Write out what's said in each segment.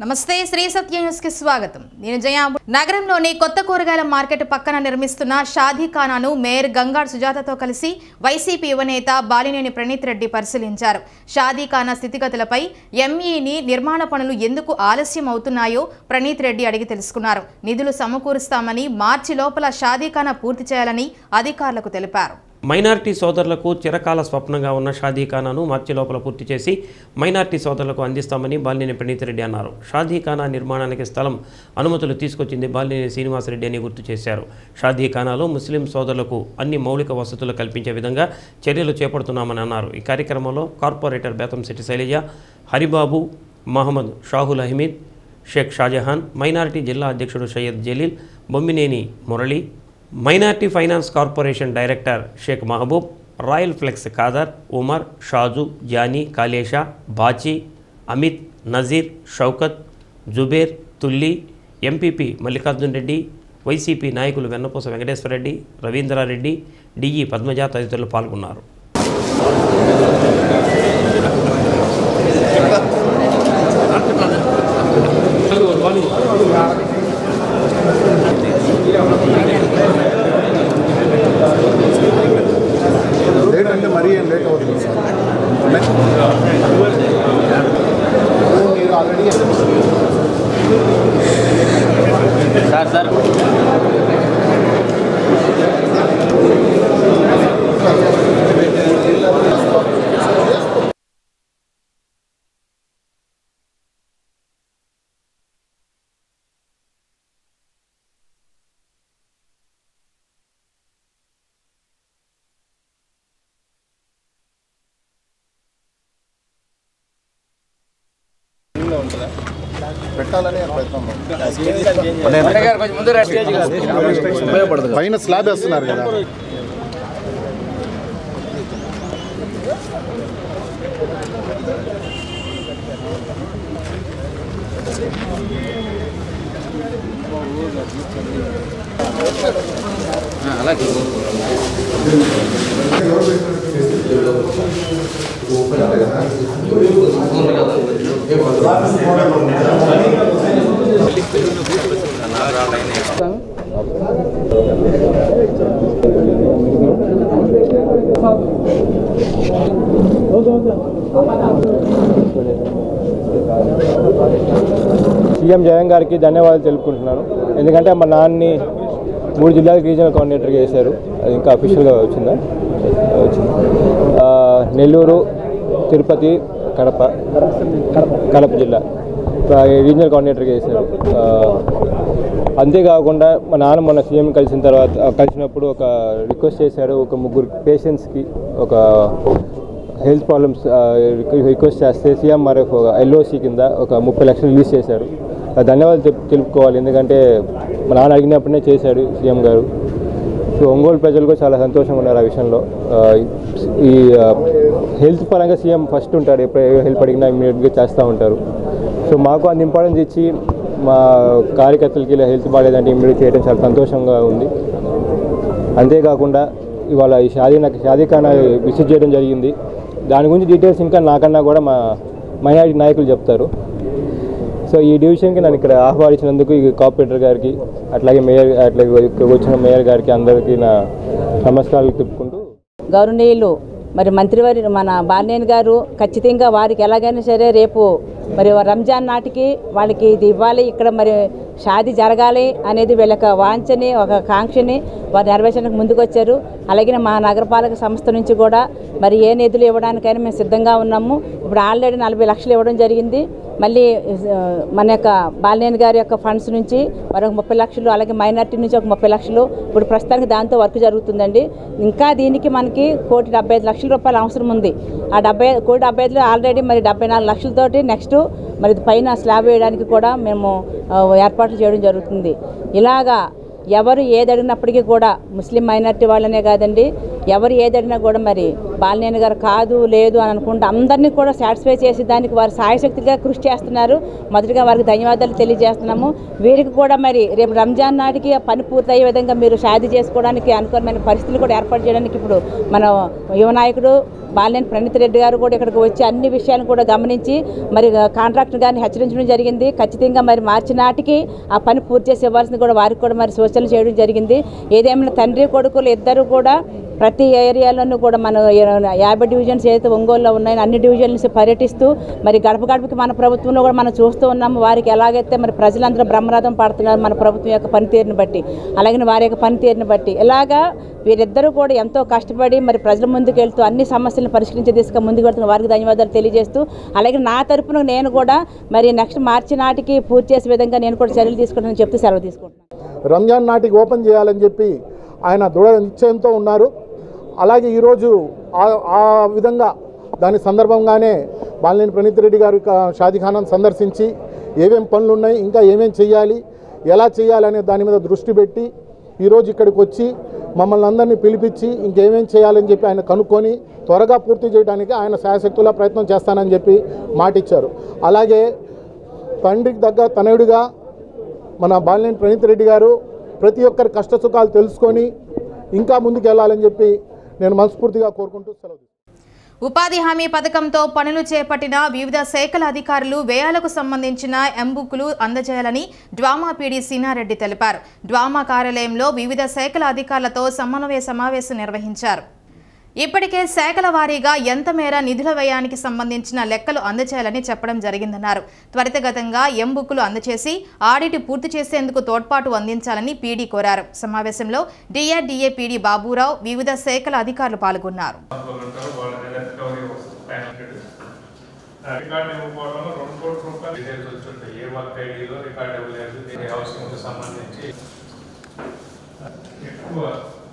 నమస్తే శ్రీ సత్య న్యూస్ కి స్వాగతం నేను జయా నగరంలోని కొత్త కూరగాయల మార్కెట్ పక్కన నిర్మిస్తున్న షాదీఖానాను మేయర్ గంగాడ్ సుజాతతో కలిసి వైసీపీ యువనేత బాలినేని ప్రణీత్ రెడ్డి పరిశీలించారు షాదీఖానా స్థితిగతులపై ఎంఈని నిర్మాణ పనులు ఎందుకు ఆలస్యం అవుతున్నాయో ప్రణీత్ రెడ్డి అడిగి తెలుసుకున్నారు నిధులు సమకూరుస్తామని మార్చి లోపల షాదీఖానా పూర్తి చేయాలని అధికారులకు తెలిపారు మైనార్టీ సోదరులకు చిరకాల స్వప్నంగా ఉన్న షాదీఖానాను మార్చి లోపల పూర్తి చేసి మైనార్టీ సోదరులకు అందిస్తామని బాలినేని ప్రణీత్ రెడ్డి అన్నారు షాదీఖానా నిర్మాణానికి స్థలం అనుమతులు తీసుకొచ్చింది బాలినేని శ్రీనివాసరెడ్డి అని గుర్తు చేశారు షాదీఖానాలో ముస్లిం సోదరులకు అన్ని మౌలిక వసతులు కల్పించే విధంగా చర్యలు చేపడుతున్నామని అన్నారు ఈ కార్యక్రమంలో కార్పొరేటర్ బేతంశెట్టి శైలజ హరిబాబు మహమ్మద్ షాహుల్ అహ్మద్ షేక్ షాజహాన్ మైనారిటీ జిల్లా అధ్యక్షుడు Syed Jaleel Bommineni Murali minority finance corporation director Sheikh Mahaboob royal flex Khader Umar Shaju Johnny Kalesha Bachi Amit Nazeer Shaukat Zubair Tulli MPP Mallikarjun Reddy YCP నాయకులు వెన్నపూస వెంకటేశ్వరరెడ్డి రవీంద్రారెడ్డి డిఈ పద్మజ తదితరులు పాల్గొన్నారు లేట్ అంటే మరీ ఏం లేట్ అవుతుంది సార్ మీరు ఆల్రెడీ సార్ సార్ పెట్టాలని ప్రయత్నం గారు కొంచెం ముందు రా స్టేజ్ కాదు పైన స్లాబ్ వేస్తున్నారు కదా అలాగే సీఎం జగన్ గారికి ధన్యవాదాలు తెలుపుకుంటున్నాను ఎందుకంటే మా నాన్నని మూడు జిల్లాలకు రీజనల్ కోఆర్డినేటర్గా చేశారు అది ఇంకా అఫీషియల్గా వచ్చిందా వచ్చింది ఆ, నెల్లూరు తిరుపతి కడప కడప జిల్లా ఆ, రీజనల్ కోఆర్డినేటర్గా చేశారు ఆ, అంతేకాకుండా మా నాన్న మొన్న సీఎం కలిసిన తర్వాత ఆ, కలిసినప్పుడు ఒక రిక్వెస్ట్ చేశారు ఒక ముగ్గురు పేషెంట్స్కి ఒక హెల్త్ ప్రాబ్లమ్స్ రిక్వెస్ట్ చేస్తే సీఎం మరి ఎల్ఓసి కింద ఒక ముప్పై లక్షలు రిలీజ్ చేశారు ఆ ధన్యవాదాలు తెలు- తెలుపుకోవాలి ఎందుకంటే మా నాన్న అడిగినప్పుడే చేశాడు సీఎం గారు సో ఒంగోలు ప్రజలు కూడా చాలా సంతోషంగా ఉన్నారు ఆ విషయంలో ఆ, ఈ హెల్త్ పరంగా సీఎం ఫస్ట్ ఉంటాడు ఎప్పుడు ఏ హెల్ప్ అడిగినా ఇమీడియట్గా చేస్తూ ఉంటారు సో మాకు అంత ఇంపార్టెన్స్ ఇచ్చి మా కార్యకర్తలకి ఇలా హెల్త్ బాగాలేదంటే ఇమీడియట్ చేయడం చాలా సంతోషంగా ఉంది అంతేకాకుండా ఇవాళ ఈ షాదీ నాకు షాదీఖానా విజిట్ చేయడం జరిగింది దాని గురించి డీటెయిల్స్ ఇంకా నాకన్నా కూడా మా మైనారిటీ నాయకులు చెప్తారు సో ఈ డివిజన్కి నన్ను ఇక్కడ ఆహ్వానించినందుకు ఈ కార్పొరేటర్ గారికి అట్లాగే మేయర్ అట్లాగే ఇక్కడ వచ్చిన మేయర్ గారికి అందరికీ నా నమస్కారాలు చెప్పుకుంటూ గౌరవనీయులు మరి మంత్రివారి మన బాలినేని గారు ఖచ్చితంగా వారికి ఎలాగైనా సరే రేపు మరి రంజాన్ నాటికి వాళ్ళకి ఇది ఇవ్వాలి ఇక్కడ మరి షాది జరగాలి అనేది వీళ్ళకి వాంఛని ఒక కాంక్షని వారు నెరవేర్చడానికి ముందుకు వచ్చారు అలాగే మా నగరపాలక సంస్థ నుంచి కూడా మరి ఏ నిధులు ఇవ్వడానికైనా మేము సిద్ధంగా ఉన్నాము ఇప్పుడు ఆల్రెడీ నలభై లక్షలు ఇవ్వడం జరిగింది మళ్ళీ ఆ, మన యొక్క బాలినేని గారి యొక్క ఫండ్స్ నుంచి మరొక ముప్పై లక్షలు అలాగే మైనార్టీ నుంచి ఒక ముప్పై లక్షలు ఇప్పుడు ప్రస్తుతానికి దాంతో వర్క్ జరుగుతుందండి ఇంకా దీనికి మనకి కోటి డెబ్బై ఐదు లక్షల రూపాయలు అవసరం ఉంది ఆ డెబ్బై కోటి డెబ్బై ఐదులో ఆల్రెడీ మరి డెబ్బై నాలుగు లక్షలతోటి నెక్స్ట్ మరి పైన స్లాబ్ వేయడానికి కూడా మేము ఆ, ఏర్పాట్లు చేయడం జరుగుతుంది ఇలాగా ఎవరు ఏది అడిగినప్పటికీ కూడా ముస్లిం మైనార్టీ వాళ్ళనే కాదండి ఎవరు ఏది అడిగినా కూడా మరి బాలినేని గారు కాదు లేదు అని అనుకుంటే అందరినీ కూడా సాటిస్ఫై చేసి దానికి వారు సాయశక్తిగా కృషి చేస్తున్నారు మొదటిగా వారికి ధన్యవాదాలు తెలియజేస్తున్నాము వీరికి కూడా మరి రేపు రంజాన్ నాటికి ఆ పని పూర్తయ్యే విధంగా మీరు షాదీ చేసుకోవడానికి అనుకూలమైన పరిస్థితులు కూడా ఏర్పాటు చేయడానికి ఇప్పుడు మన యువ నాయకుడు బాలినేని ప్రణీత్ రెడ్డి గారు కూడా ఇక్కడికి వచ్చి అన్ని విషయాలను కూడా గమనించి మరి కాంట్రాక్టర్ గారిని హెచ్చరించడం జరిగింది ఖచ్చితంగా మరి మార్చి నాటికి ఆ పని పూర్తి చేసి ఇవ్వాల్సింది కూడా వారికి కూడా మరి సూచనలు చేయడం జరిగింది ఏదేమైనా తండ్రి కొడుకులు ఇద్దరు కూడా ప్రతి ఏరియాలోనూ కూడా మన యాభై డివిజన్స్ ఏదైతే ఒంగోలులో ఉన్నాయో అన్ని డివిజన్స్ పర్యటిస్తూ మరి గడప గడపకి మన ప్రభుత్వంలో కూడా మనం చూస్తూ ఉన్నాము వారికి ఎలాగైతే మరి ప్రజలందరూ బ్రహ్మరథం పడుతున్నారు మన ప్రభుత్వం యొక్క పనితీరుని బట్టి అలాగే వారి యొక్క పనితీరుని బట్టి ఇలాగా వీరిద్దరూ కూడా ఎంతో కష్టపడి మరి ప్రజల ముందుకు వెళ్తూ అన్ని సమస్యలను పరిష్కరించే దిశగా ముందుకు వెళ్తున్న వారికి ధన్యవాదాలు తెలియజేస్తూ అలాగే నా తరపున నేను కూడా మరి నెక్స్ట్ మార్చి నాటికి పూర్తి చేసే విధంగా నేను కూడా చర్యలు తీసుకుంటానని చెప్తూ సెలవు తీసుకుంటున్నాను రంజాన్ నాటికి ఓపెన్ చేయాలని చెప్పి ఆయన దృఢ నిశ్చయంతో ఉన్నారు అలాగే ఈరోజు ఆ- ఆ విధంగా దాని సందర్భంగానే బాలినేని ప్రణీత్ రెడ్డి గారు ఇక షాదీఖానాను సందర్శించి ఏమేం పనులు ఉన్నాయి ఇంకా ఏమేం చేయాలి ఎలా చేయాలనే దాని మీద దృష్టి పెట్టి ఈరోజు ఇక్కడికి వచ్చి మమ్మల్ని అందరినీ పిలిపించి ఇంకేమేం చేయాలని చెప్పి ఆయన కనుక్కొని త్వరగా పూర్తి చేయడానికి ఆయన శాయశక్తులా ప్రయత్నం చేస్తానని చెప్పి మాటిచ్చారు అలాగే తండ్రికి దగ్గర తనయుడిగా మన బాలినేని ప్రణీత్ రెడ్డి గారు ప్రతి ఒక్కరి కష్ట సుఖాలు తెలుసుకొని ఇంకా ముందుకు వెళ్ళాలని చెప్పి నేను మనస్ఫూర్తిగా కోరుకుంటూ సెలవు తీసుకుంటున్నాను. ఉపాధి హామీ పథకంతో పనులు చేపట్టిన వివిధ శాఖల అధికారులు వ్యయాలకు సంబంధించిన ఎంబుక్లు అందజేయాలని డ్వామా పీడీ సీనారెడ్డి తెలిపారు డ్వామా కార్యాలయంలో వివిధ శాఖల అధికారులతో సమన్వయ సమావేశం నిర్వహించారు ఇప్పటికే శాఖల వారీగా ఎంత మేర నిధుల వ్యయానికి సంబంధించిన లెక్కలు అందజేయాలని చెప్పడం జరిగిందన్నారు త్వరితగతంగా ఎంబుక్లు అందజేసి ఆడిట్ పూర్తి చేసేందుకు తోడ్పాటు అందించాలని పీడీ కోరారు సమావేశంలో డిఆర్ డిఏ పీడీ బాబురావు వివిధ శాఖల అధికారులు పాల్గొన్నారు ఉంటారు వాళ్ళ మీద రికవరీ వస్తుంది ఫైవ్ హండ్రెడ్ రికార్డ్ ఇవ్వకపోవడం వల్ల రెండు కోట్ల రూపాయలు డీటెయిల్స్ వచ్చుంటాయి ఏ వర్క్ ఐడిలో రికార్డ్ ఇవ్వలేదు దీని హౌసింగ్ సంబంధించి ఎక్కువ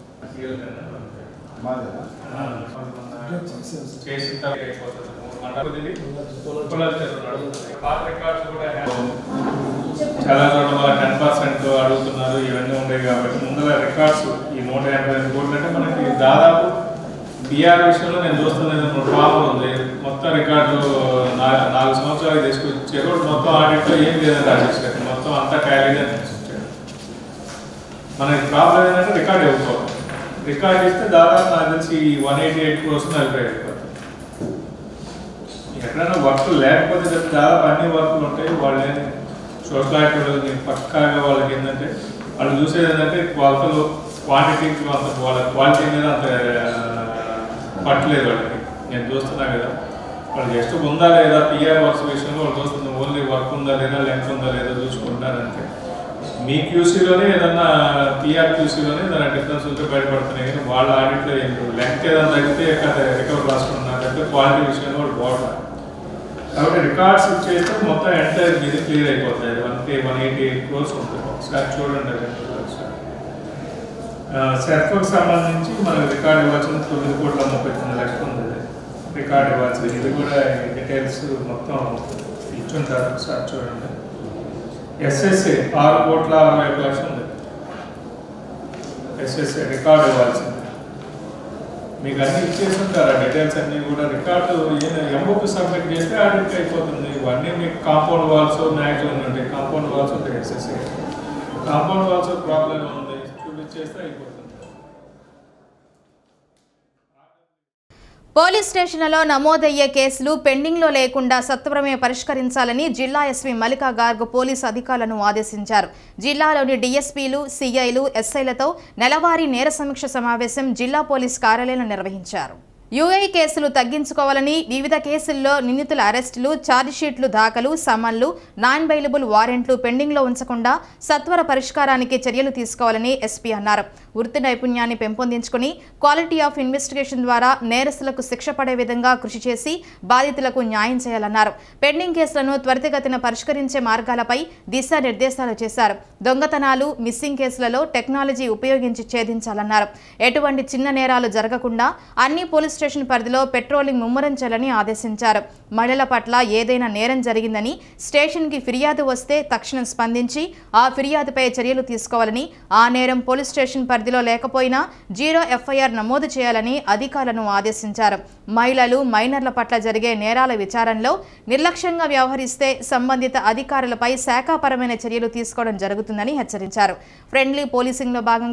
చేసిన తర్వాత అయిపోతుంది మూడు మండలం ఇది పొలాలు చేస్తున్నాడు పాత రికార్డ్స్ కూడా చాలా చోట్ల వాళ్ళ టెన్ పర్సెంట్ అడుగుతున్నారు ఇవన్నీ ఉండేవి కాబట్టి ముందర రికార్డ్స్ ఈ నూట యాభై ఐదు కోట్లు అంటే మనకి దాదాపు బీఆర్ విషయంలో నేను చూస్తున్నది ప్రాబ్లం ఉంది మొత్తం రికార్డులు నా- నాలుగు సంవత్సరాలు తీసుకొచ్చారు మొత్తం ఆడిట్లో ఏం లేదని రాసేసారు మొత్తం అంతా ఖాళీగా తీసుకొచ్చారు మనకి ప్రాబ్లం ఏంటంటే రికార్డ్ ఇవ్వకపోవడం రికార్డ్ ఇస్తే దాదాపు నాకు తెలిసి వన్ ఎయిటీ ఎయిట్ క్రోర్స్ నలభై అయిపోతుంది ఎక్కడైనా వర్క్ లేకపోతే తప్ప దాదాపు అన్ని వర్క్లు ఉంటాయి వాళ్ళు సోషల్ యాక్టివిటీ పక్కాగా వాళ్ళకి ఏంటంటే వాళ్ళు చూసేది ఏంటంటే కొలతలు క్వాంటిటీ అంత వాళ్ళ క్వాలిటీ మీద అంత ఆ, పట్టలేదు వాళ్ళకి నేను చూస్తున్నా కదా వాళ్ళు జస్ట్ ఉందా లేదా పిఆర్ వర్క్స్ విషయంలో వాళ్ళు చూస్తుంది ఓన్లీ వర్క్ ఉందా లేదా లెంత్ ఉందా లేదా చూసుకుంటారంటే మీ క్యూసీలోనే ఏదన్నా పిఆర్ క్యూసీలోనే ఏదైనా డిఫరెన్స్ ఉంటే బయటపడుతున్నాయి కానీ వాళ్ళ ఆడిట్లో ఏం లెంత్ ఏదైనా తగ్గితే రికవర్ రాసుకుంటున్నారు లేకపోతే క్వాలిటీ విషయంలో వాళ్ళు బాగుంటారు కాబట్టి రికార్డ్స్ ఇచ్చేస్తే మొత్తం ఎంటైర్ ఇది క్లియర్ అయిపోతుంది one one eighty eight crores ఉంటుంది ఒకసారి చూడండి అది ఎంత ఉందో ఒకసారి సెర్ఫ్కి సంబంధించి మనకు రికార్డ్ ఇవ్వాల్సిన తొమ్మిది కోట్ల ముప్పై తొమ్మిది లక్షలు ఉంది అది. రికార్డ్ ఇవ్వాల్సింది ఇది కూడా డీటెయిల్స్ మొత్తం ఇచ్చుంటారు ఒకసారి చూడండి ఎస్ఎస్ఏ ఆరు కోట్ల అరవై ఒక లక్షలు ఉంది ఎస్ఎస్ఏ రికార్డ్ ఇవ్వాల్సింది మీకు అన్ని ఇచ్చేసి ఉంటారు ఆ డీటెయిల్స్ అన్ని కూడా రికార్డు ఎంబుక్ సబ్మిట్ చేస్తే ఆడిట్ అయిపోతుంది ఇవన్నీ మీకు కాంపౌండ్ వాల్స్ మ్యాక్సిమం ఉంటాయి కాంపౌండ్ వాల్స్ ఉంటాయి ఎస్ఎస్ఏ కాంపౌండ్ వాల్స్ ప్రాబ్లం ఉంది చూపించేస్తే అయిపోతుంది పోలీస్ స్టేషన్లలో నమోదయ్యే కేసులు పెండింగ్లో లేకుండా సత్వరమే పరిష్కరించాలని జిల్లా ఎస్పీ మల్లికా గార్గ్ పోలీసు అధికారులను ఆదేశించారు జిల్లాలోని డీఎస్పీలు సీఐలు ఎస్ఐలతో నెలవారీ నేర సమీక్ష సమావేశం జిల్లా పోలీస్ కార్యాలయంలో నిర్వహించారు యూఐ కేసులు తగ్గించుకోవాలని వివిధ కేసుల్లో నిందితుల అరెస్టులు ఛార్జిషీట్లు దాఖలు సమన్లు నాన్ బెయిలబుల్ వారెంట్లు పెండింగ్లో ఉంచకుండా సత్వర పరిష్కారానికి చర్యలు తీసుకోవాలని ఎస్పీ అన్నారు వృత్తి నైపుణ్యాన్ని పెంపొందించుకుని క్వాలిటీ ఆఫ్ ఇన్వెస్టిగేషన్ ద్వారా నేరస్తులకు శిక్ష పడే విధంగా కృషి చేసి బాధితులకు న్యాయం చేయాలన్నారు పెండింగ్ కేసులను త్వరితగతిన పరిష్కరించే మార్గాలపై దిశానిర్దేశాలు చేశారు దొంగతనాలు మిస్సింగ్ కేసులలో టెక్నాలజీ ఉపయోగించి ఛేదించాలన్నారు ఎటువంటి చిన్న నేరాలు జరగకుండా అన్ని పోలీస్ స్టేషన్ పరిధిలో పెట్రోలింగ్ ముమ్మరం చేయాలని ఆదేశించారు మహిళల పట్ల ఏదైనా నేరం జరిగిందని స్టేషన్కి ఫిర్యాదు వస్తే తక్షణం స్పందించి ఆ ఫిర్యాదుపై చర్యలు తీసుకోవాలని ఆ నేరం పోలీస్ స్టేషన్ పరిధిలో లేకపోయినా జీరో ఎఫ్ఐఆర్ నమోదు చేయాలని అధికారులను ఆదేశించారు మహిళలు మైనర్ల పట్ల జరిగే నేరాల విచారణలో నిర్లక్ష్యంగా వ్యవహరిస్తే సంబంధిత అధికారులపై శాఖాపరమైన చర్యలు తీసుకోవడం జరుగుతుందని హెచ్చరించారు ఫ్రెండ్లీ పోలీసింగ్లో భాగంగా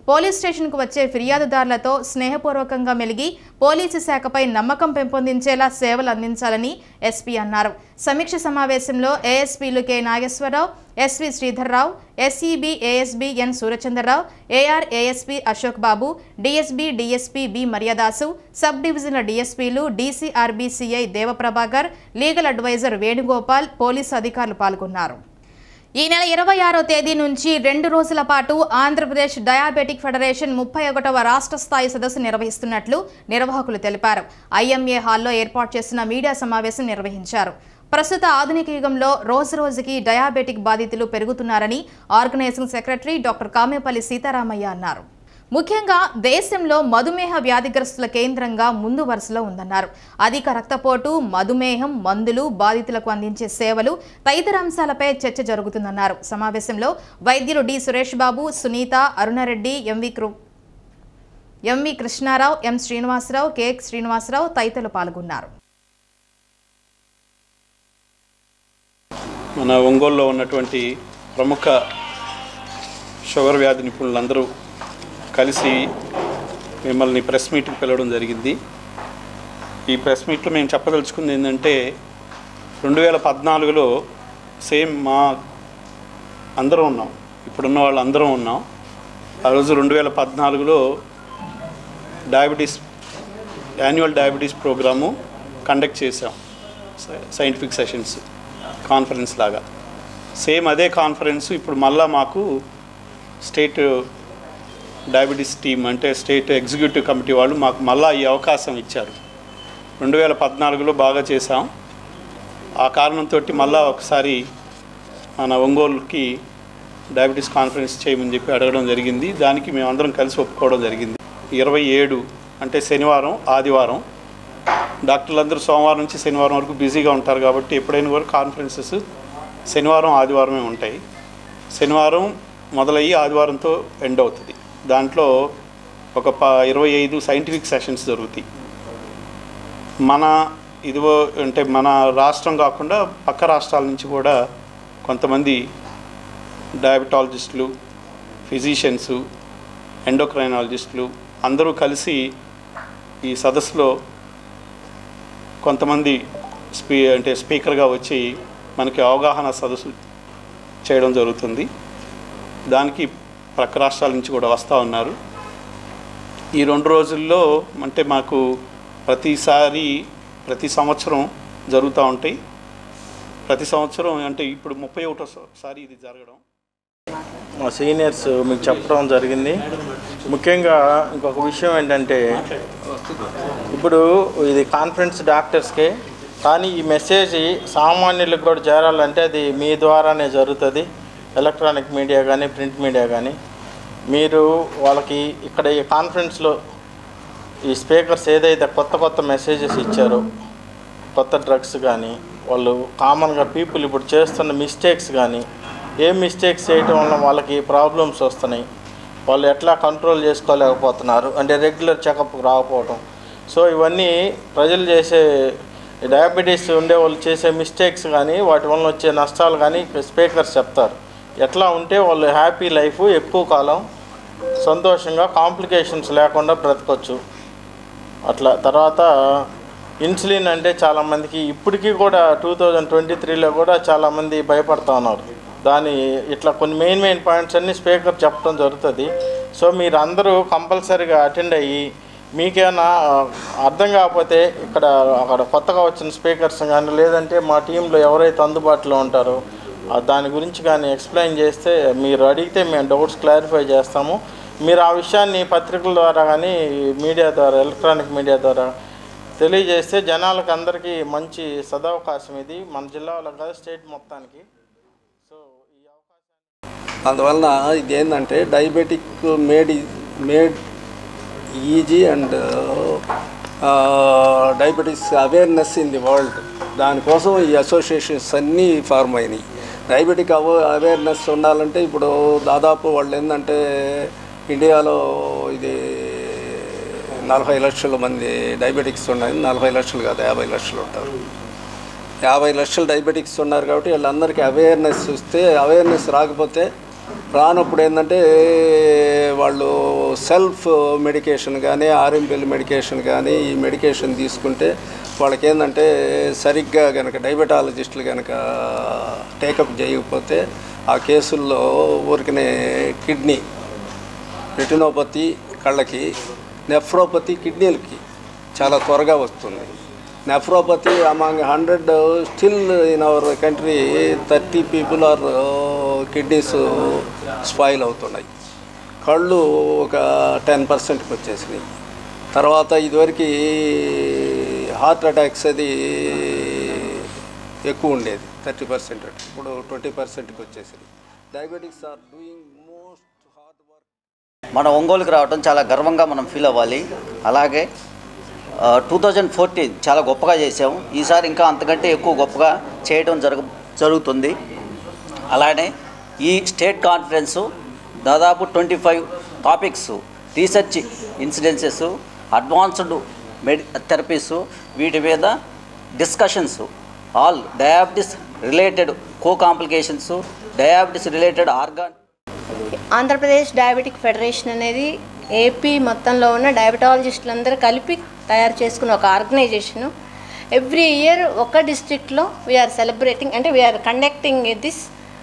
పోలీస్ స్టేషన్కు వచ్చే ఫిర్యాదుదారులతో స్నేహపూర్వకంగా మెలిగి పోలీసు శాఖపై నమ్మకం పెంపొందించేలా సేవలు అందించాలని ఎస్పీ అన్నారు సమీక్ష సమావేశంలో ఏఎస్పీలు K Nageswararao SV Sridharrao SEB ASB N Suryachandrarao AR ASP Ashok Babu DSB DSP B Maryadasu sub డివిజన్ల డిఎస్పీలు DCRB CI Devaprabhakar legal adviser Venugopal police అధికారులు పాల్గొన్నారు ఈ నెల ఇరవై ఆరో తేదీ నుంచి రెండు రోజుల పాటు ఆంధ్రప్రదేశ్ డయాబెటిక్ ఫెడరేషన్ ముప్పై ఒకటవ రాష్ట్ర స్థాయి సదస్సు నిర్వహిస్తున్నట్లు నిర్వాహకులు తెలిపారు ఐఎంఏ హాల్లో ఏర్పాటు చేసిన మీడియా సమావేశం నిర్వహించారు ప్రస్తుత ఆధునిక యుగంలో రోజు రోజుకి డయాబెటిక్ బాధితులు పెరుగుతున్నారని organising secretary doctor Kamepalli Seetharamaiah అన్నారు ముఖ్యంగా దేశంలో మధుమేహ వ్యాధిగ్రస్తుల కేంద్రంగా ముందు వరుసలో ఉందన్నారు అధిక రక్తపోటు మధుమేహం మందులు బాధితులకు అందించే సేవలు తదితర అంశాలపై చర్చ జరుగుతుందన్నారు సమావేశంలో వైద్యులు డి సురేష్ బాబు సునీత అరుణారెడ్డి ఎంవి కృ MV Krishnarao M Srinivasarao K Srinivasarao తదితరులు పాల్గొన్నారు మన ఒంగోలులో ఉన్నటువంటి ప్రముఖ షుగర్ వ్యాధి నిపుణులందరూ కలిసి మిమ్మల్ని ప్రెస్ మీట్కి పిలవడం జరిగింది ఈ ప్రెస్ మీట్లో మేము చెప్పదలుచుకుంది ఏంటంటే రెండు వేల పద్నాలుగులో సేమ్ మా అందరం ఉన్నాం ఇప్పుడున్న వాళ్ళు అందరం ఉన్నాం ఆ రోజు రెండు వేల పద్నాలుగులో diabetes annual diabetes program conduct చేసాం సై- సైంటిఫిక్ సెషన్స్ కాన్ఫరెన్స్ లాగా సేమ్ అదే కాన్ఫరెన్స్ ఇప్పుడు మళ్ళా మాకు స్టేట్ డయాబెటీస్ టీమ్ అంటే స్టేట్ ఎగ్జిక్యూటివ్ కమిటీ వాళ్ళు మాకు మళ్ళా ఈ అవకాశం ఇచ్చారు రెండు వేల పద్నాలుగులో బాగా చేసాం ఆ కారణంతో మళ్ళా ఒకసారి మన ఒంగోలుకి డయాబెటీస్ కాన్ఫరెన్స్ చేయమని చెప్పి అడగడం జరిగింది దానికి మేమందరం కలిసి ఒప్పుకోవడం జరిగింది ఇరవై ఏడు అంటే శనివారం ఆదివారం డాక్టర్లందరూ సోమవారం నుంచి శనివారం వరకు బిజీగా ఉంటారు కాబట్టి ఎప్పుడైనా కూడా కాన్ఫరెన్సెస్ శనివారం ఆదివారమే ఉంటాయి శనివారం మొదలయ్యి ఆదివారంతో ఎండ్ అవుతుంది దాంట్లో ఒక ప ఇరవై ఐదు సైంటిఫిక్ సెషన్స్ జరుగుతాయి మన ఇదివో అంటే మన రాష్ట్రం కాకుండా పక్క రాష్ట్రాల నుంచి కూడా కొంతమంది డయాబెటాలజిస్టులు ఫిజిషియన్స్ ఎండోక్రైనాలజిస్టులు అందరూ కలిసి ఈ సదస్సులో కొంతమంది స్పీ అంటే స్పీకర్గా వచ్చి మనకి అవగాహన సదస్సు చేయడం జరుగుతుంది దానికి ప్రక్క రాష్ట్రాల నుంచి కూడా వస్తూ ఉన్నారు ఈ రెండు రోజుల్లో అంటే మాకు ప్రతిసారి ప్రతి సంవత్సరం జరుగుతూ ఉంటాయి ప్రతి సంవత్సరం అంటే ఇప్పుడు ముప్పై ఒకటో సారి ఇది జరగడం మా సీనియర్స్ మీకు చెప్పడం జరిగింది ముఖ్యంగా ఇంకొక విషయం ఏంటంటే ఇప్పుడు ఇది కాన్ఫరెన్స్ డాక్టర్స్కే కానీ ఈ మెసేజ్ సామాన్యులకు కూడా చేరాలంటే అది మీ ద్వారానే జరుగుతుంది ఎలక్ట్రానిక్ మీడియా కానీ ప్రింట్ మీడియా కానీ మీరు వాళ్ళకి ఇక్కడ ఈ కాన్ఫరెన్స్లో ఈ స్పీకర్స్ ఏదైతే కొత్త కొత్త మెసేజెస్ ఇచ్చారో కొత్త డ్రగ్స్ కానీ వాళ్ళు కామన్గా పీపుల్ ఇప్పుడు చేస్తున్న మిస్టేక్స్ కానీ ఏ మిస్టేక్స్ చేయటం వల్ల వాళ్ళకి ప్రాబ్లమ్స్ వస్తున్నాయి వాళ్ళు ఎట్లా కంట్రోల్ చేసుకోలేకపోతున్నారు అంటే రెగ్యులర్ చెకప్ రాకపోవటం సో ఇవన్నీ ప్రజలు చేసే డయాబెటీస్ ఉండే వాళ్ళు చేసే మిస్టేక్స్ కానీ వాటి వల్ల వచ్చే నష్టాలు కానీ స్పీకర్స్ చెప్తారు ఎట్లా ఉంటే వాళ్ళు హ్యాపీ లైఫ్ ఎక్కువ కాలం సంతోషంగా కాంప్లికేషన్స్ లేకుండా బ్రతకొచ్చు అట్లా తర్వాత ఇన్సులిన్ అంటే చాలామందికి ఇప్పటికీ కూడా టూ థౌజండ్ ట్వంటీ త్రీలో కూడా చాలామంది భయపడతా ఉన్నారు దాని ఇట్లా కొన్ని మెయిన్ మెయిన్ పాయింట్స్ అన్ని స్పీకర్ చెప్పడం జరుగుతుంది సో మీరు అందరూ కంపల్సరీగా అటెండ్ అయ్యి మీకేమైనా అర్థం కాకపోతే ఇక్కడ అక్కడ కొత్తగా వచ్చిన స్పీకర్స్ కానీ లేదంటే మా టీంలో ఎవరైతే అందుబాటులో ఉంటారో ఆ దాని గురించి కానీ ఎక్స్ప్లెయిన్ చేస్తే మీరు అడిగితే మేము డౌట్స్ క్లారిఫై చేస్తాము మీరు ఆ విషయాన్ని పత్రికల ద్వారా కానీ మీడియా ద్వారా ఎలక్ట్రానిక్ మీడియా ద్వారా తెలియజేస్తే జనాలకు అందరికీ మంచి సదవకాశం ఇది మన జిల్లాలో కాదు స్టేట్ మొత్తానికి సో ఈ అవకాశం అందువలన ఇది ఏంటంటే diabetic made made easy and diabetes awareness in the world దానికోసం ఈ అసోసియేషన్స్ అన్నీ ఫార్మ్ అయినాయి డయాబెటిక్ అవ అవేర్నెస్ ఉండాలంటే ఇప్పుడు దాదాపు వాళ్ళు ఏంటంటే ఇండియాలో ఇది నలభై లక్షల మంది డయాబెటిక్స్ ఉన్నాయి నలభై లక్షలు కాదు యాభై లక్షలు ఉంటారు యాభై లక్షలు డయాబెటిక్స్ ఉన్నారు కాబట్టి వీళ్ళందరికీ అవేర్నెస్ ఇస్తే అవేర్నెస్ రాకపోతే రానప్పుడు ఏంటంటే వాళ్ళు సెల్ఫ్ మెడికేషన్ కానీ ఆర్ఎంపిఎల్ మెడికేషన్ కానీ ఈ మెడికేషన్ తీసుకుంటే వాళ్ళకి ఏంటంటే సరిగ్గా కనుక డయాబెటాలజిస్టులు కనుక టేకప్ చేయకపోతే ఆ కేసుల్లో ఊరికనే కిడ్నీ రెటినోపతి కళ్ళకి నెఫ్రోపతి కిడ్నీలకి చాలా త్వరగా వస్తుంది nephropathy among hundred still in our country thirty people are kidneys spoil అవుతున్నాయి కళ్ళు ఒక టెన్ పర్సెంట్కి వచ్చేసినాయి తర్వాత ఇదివరకు హార్ట్ అటాక్స్ అది ఎక్కువ ఉండేది థర్టీ పర్సెంట్ ఇప్పుడు ట్వంటీ పర్సెంట్కి వచ్చేసింది diabetics are doing most hard work మన ఒంగోలుకి రావడం చాలా గర్వంగా మనం ఫీల్ అవ్వాలి అలాగే టూ థౌజండ్ ఫోర్టీన్ చాలా గొప్పగా చేసాం ఈసారి ఇంకా అంతకంటే ఎక్కువ గొప్పగా చేయడం జరగ జరుగుతుంది అలానే ఈ స్టేట్ కాన్ఫరెన్సు దాదాపు twenty five topics research incidences advanced మెడి థెరపీస్ వీటి మీద discussions all diabetes related co complications diabetes related organ Andhra Pradesh diabetic federation అనేది ఏపీ మొత్తంలో ఉన్న డయాబెటాలజిస్టులందరూ కలిపి తయారు చేసుకున్న ఒక ఆర్గనైజేషను ఎవ్రీ ఇయర్ ఒక డిస్ట్రిక్ట్లో వీఆర్ సెలబ్రేటింగ్ అంటే we are conducting this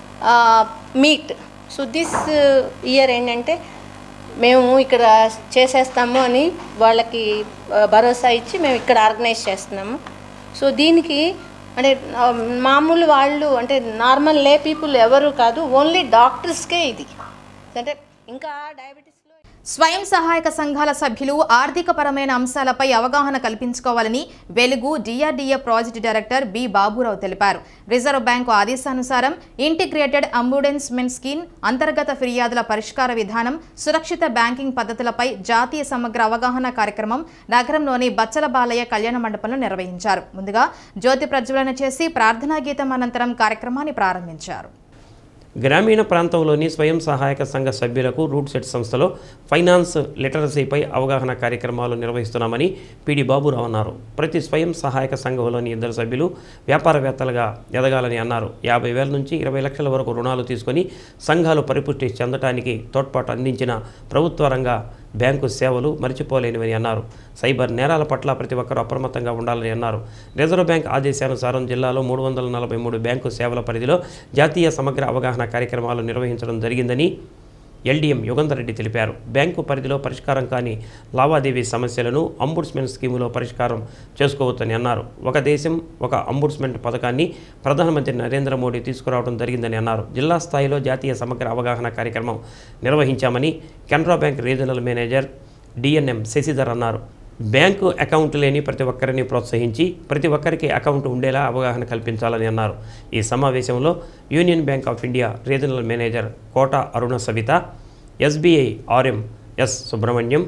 meet so this year ఏంటంటే మేము ఇక్కడ చేసేస్తాము అని వాళ్ళకి ఆ, భరోసా ఇచ్చి మేము ఇక్కడ ఆర్గనైజ్ చేస్తున్నాము సో దీనికి అంటే ఆ, మామూలు వాళ్ళు అంటే నార్మల్ లే పీపుల్ ఎవరు కాదు ఓన్లీ డాక్టర్స్కే ఇది అంటే ఇంకా డయాబెటీస్ స్వయం సహాయక సంఘాల సభ్యులు ఆర్థికపరమైన అంశాలపై అవగాహన కల్పించుకోవాలని వెలుగు DRDA project director B Baburao తెలిపారు రిజర్వ్ బ్యాంకు ఆదేశానుసారం ఇంటిగ్రేటెడ్ అంబుడెన్స్మెంట్ స్కీమ్ అంతర్గత ఫిర్యాదుల పరిష్కార విధానం సురక్షిత బ్యాంకింగ్ పద్ధతులపై జాతీయ సమగ్ర అవగాహన కార్యక్రమం నగరంలోని బచ్చల బాలయ్య కళ్యాణ మండపంలో నిర్వహించారు ముందుగా జ్యోతి ప్రజ్వలన చేసి ప్రార్థనా గీతం అనంతరం కార్యక్రమాన్ని ప్రారంభించారు గ్రామీణ ప్రాంతంలోని స్వయం సహాయక సంఘ సభ్యులకు రూట్ సెట్ సంస్థలో ఫైనాన్స్ లిటరసీపై అవగాహన కార్యక్రమాలు నిర్వహిస్తున్నామని పిడి బాబురావు అన్నారు ప్రతి స్వయం సహాయక సంఘంలోని ఇద్దరు సభ్యులు వ్యాపారవేత్తలుగా ఎదగాలని అన్నారు యాభై వేల నుంచి ఇరవై లక్షల వరకు రుణాలు తీసుకొని సంఘాలు పరిపుష్టి చెందటానికి తోడ్పాటు అందించిన ప్రభుత్వ రంగ బ్యాంకు సేవలు మరిచిపోలేనివని అన్నారు సైబర్ నేరాల పట్ల ప్రతి ఒక్కరూ అప్రమత్తంగా ఉండాలని అన్నారు రిజర్వ్ బ్యాంక్ ఆదేశానుసారం జిల్లాలో మూడు వందల నలభై మూడు బ్యాంకు సేవల పరిధిలో జాతీయ సమగ్ర అవగాహన కార్యక్రమాలు నిర్వహించడం జరిగిందని ఎల్డీఎం యుగంధర్ రెడ్డి తెలిపారు బ్యాంకు పరిధిలో పరిష్కారం కాని లావాదేవీ సమస్యలను అంబుడ్స్మెంట్ స్కీములో పరిష్కారం చేసుకోవచ్చని అన్నారు ఒక దేశం ఒక అంబుడ్స్మెంట్ పథకాన్ని ప్రధానమంత్రి నరేంద్ర మోడీ తీసుకురావడం జరిగిందని అన్నారు జిల్లా స్థాయిలో జాతీయ సమగ్ర అవగాహన కార్యక్రమం నిర్వహించామని Canara bank regional manager DNM Sasidhar అన్నారు బ్యాంకు అకౌంట్ లేని ప్రతి ఒక్కరిని ప్రోత్సహించి ప్రతి ఒక్కరికి అకౌంట్ ఉండేలా అవగాహన కల్పించాలని అన్నారు ఈ సమావేశంలో union bank of India regional manager Kota Aruna Savitha SBI RM S Subrahmanyam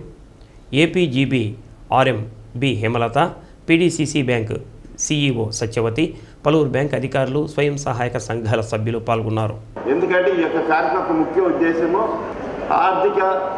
APGB RM B Hemalatha PDCC bank CEO Satyavathi పలువురు బ్యాంక్ అధికారులు స్వయం సహాయక సంఘాల సభ్యులు పాల్గొన్నారు ఎందుకంటే ఈ యొక్క కార్యక్రమం యొక్క ముఖ్య ఉద్దేశము ఆర్థిక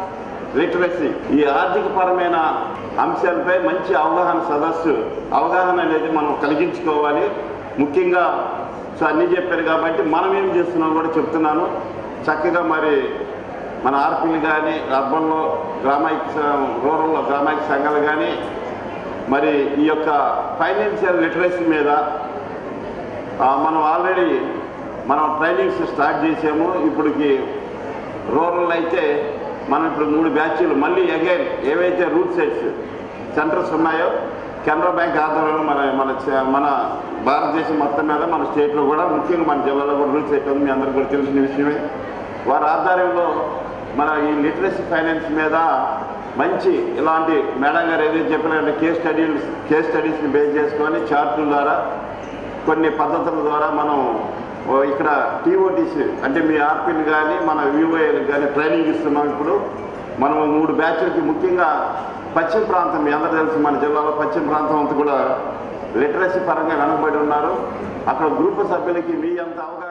లిటరసీ ఈ ఆర్థిక పరమైన అంశాలపై మంచి అవగాహన సదస్సు అవగాహన అనేది మనం కలిగించుకోవాలి ముఖ్యంగా సో అన్నీ చెప్పారు కాబట్టి మనం ఏం చేస్తున్నాం కూడా చెప్తున్నాను చక్కగా మరి మన ఆర్పీలు కానీ అర్బన్లో గ్రామైక స- రూరల్లో గ్రామైక సంఘాలు కానీ మరి ఈ యొక్క ఫైనాన్షియల్ లిటరసీ మీద ఆ, మనం ఆల్రెడీ మనం ట్రైనింగ్స్ స్టార్ట్ చేసాము ఇప్పటికి రూరల్ అయితే మనం ఇప్పుడు మూడు బ్యాచ్లు మళ్ళీ అగైన్ ఏవైతే రూట్ సెట్స్ సెంటర్స్ ఉన్నాయో కెనరా బ్యాంక్ ఆధ్వర్యంలో మన మన చ- మన భారతదేశం మొత్తం మీద మన స్టేట్లో కూడా ముఖ్యంగా మన జిల్లాలో కూడా రూట్ సెట్ ఉంది మీ అందరికీ కూడా తెలిసిన విషయమే వారి ఆధ్వర్యంలో మన ఈ లిటరసీ ఫైనాన్స్ మీద మంచి ఇలాంటి మేడం గారు ఏదైతే చెప్పినారంటే కేస్ స్టడీస్ కేస్ స్టడీస్ని బేస్ చేసుకొని చార్టుల ద్వారా కొన్ని పద్ధతుల ద్వారా మనం ఓ ఇక్కడ టీఓటీసీ అంటే మీ ఆర్పీలు కానీ మన వివోఏలు కానీ ట్రైనింగ్ ఇస్తున్నాం ఇప్పుడు మనం మూడు బ్యాచ్లకి ముఖ్యంగా పశ్చిమ ప్రాంతం మీ అందరూ తెలుసు మన జిల్లాలో పశ్చిమ ప్రాంతం అంతా కూడా లిటరసీ పరంగా వెనకబడి ఉన్నారు అక్కడ గ్రూప్ సభ్యులకి మీ అంత అవగాహన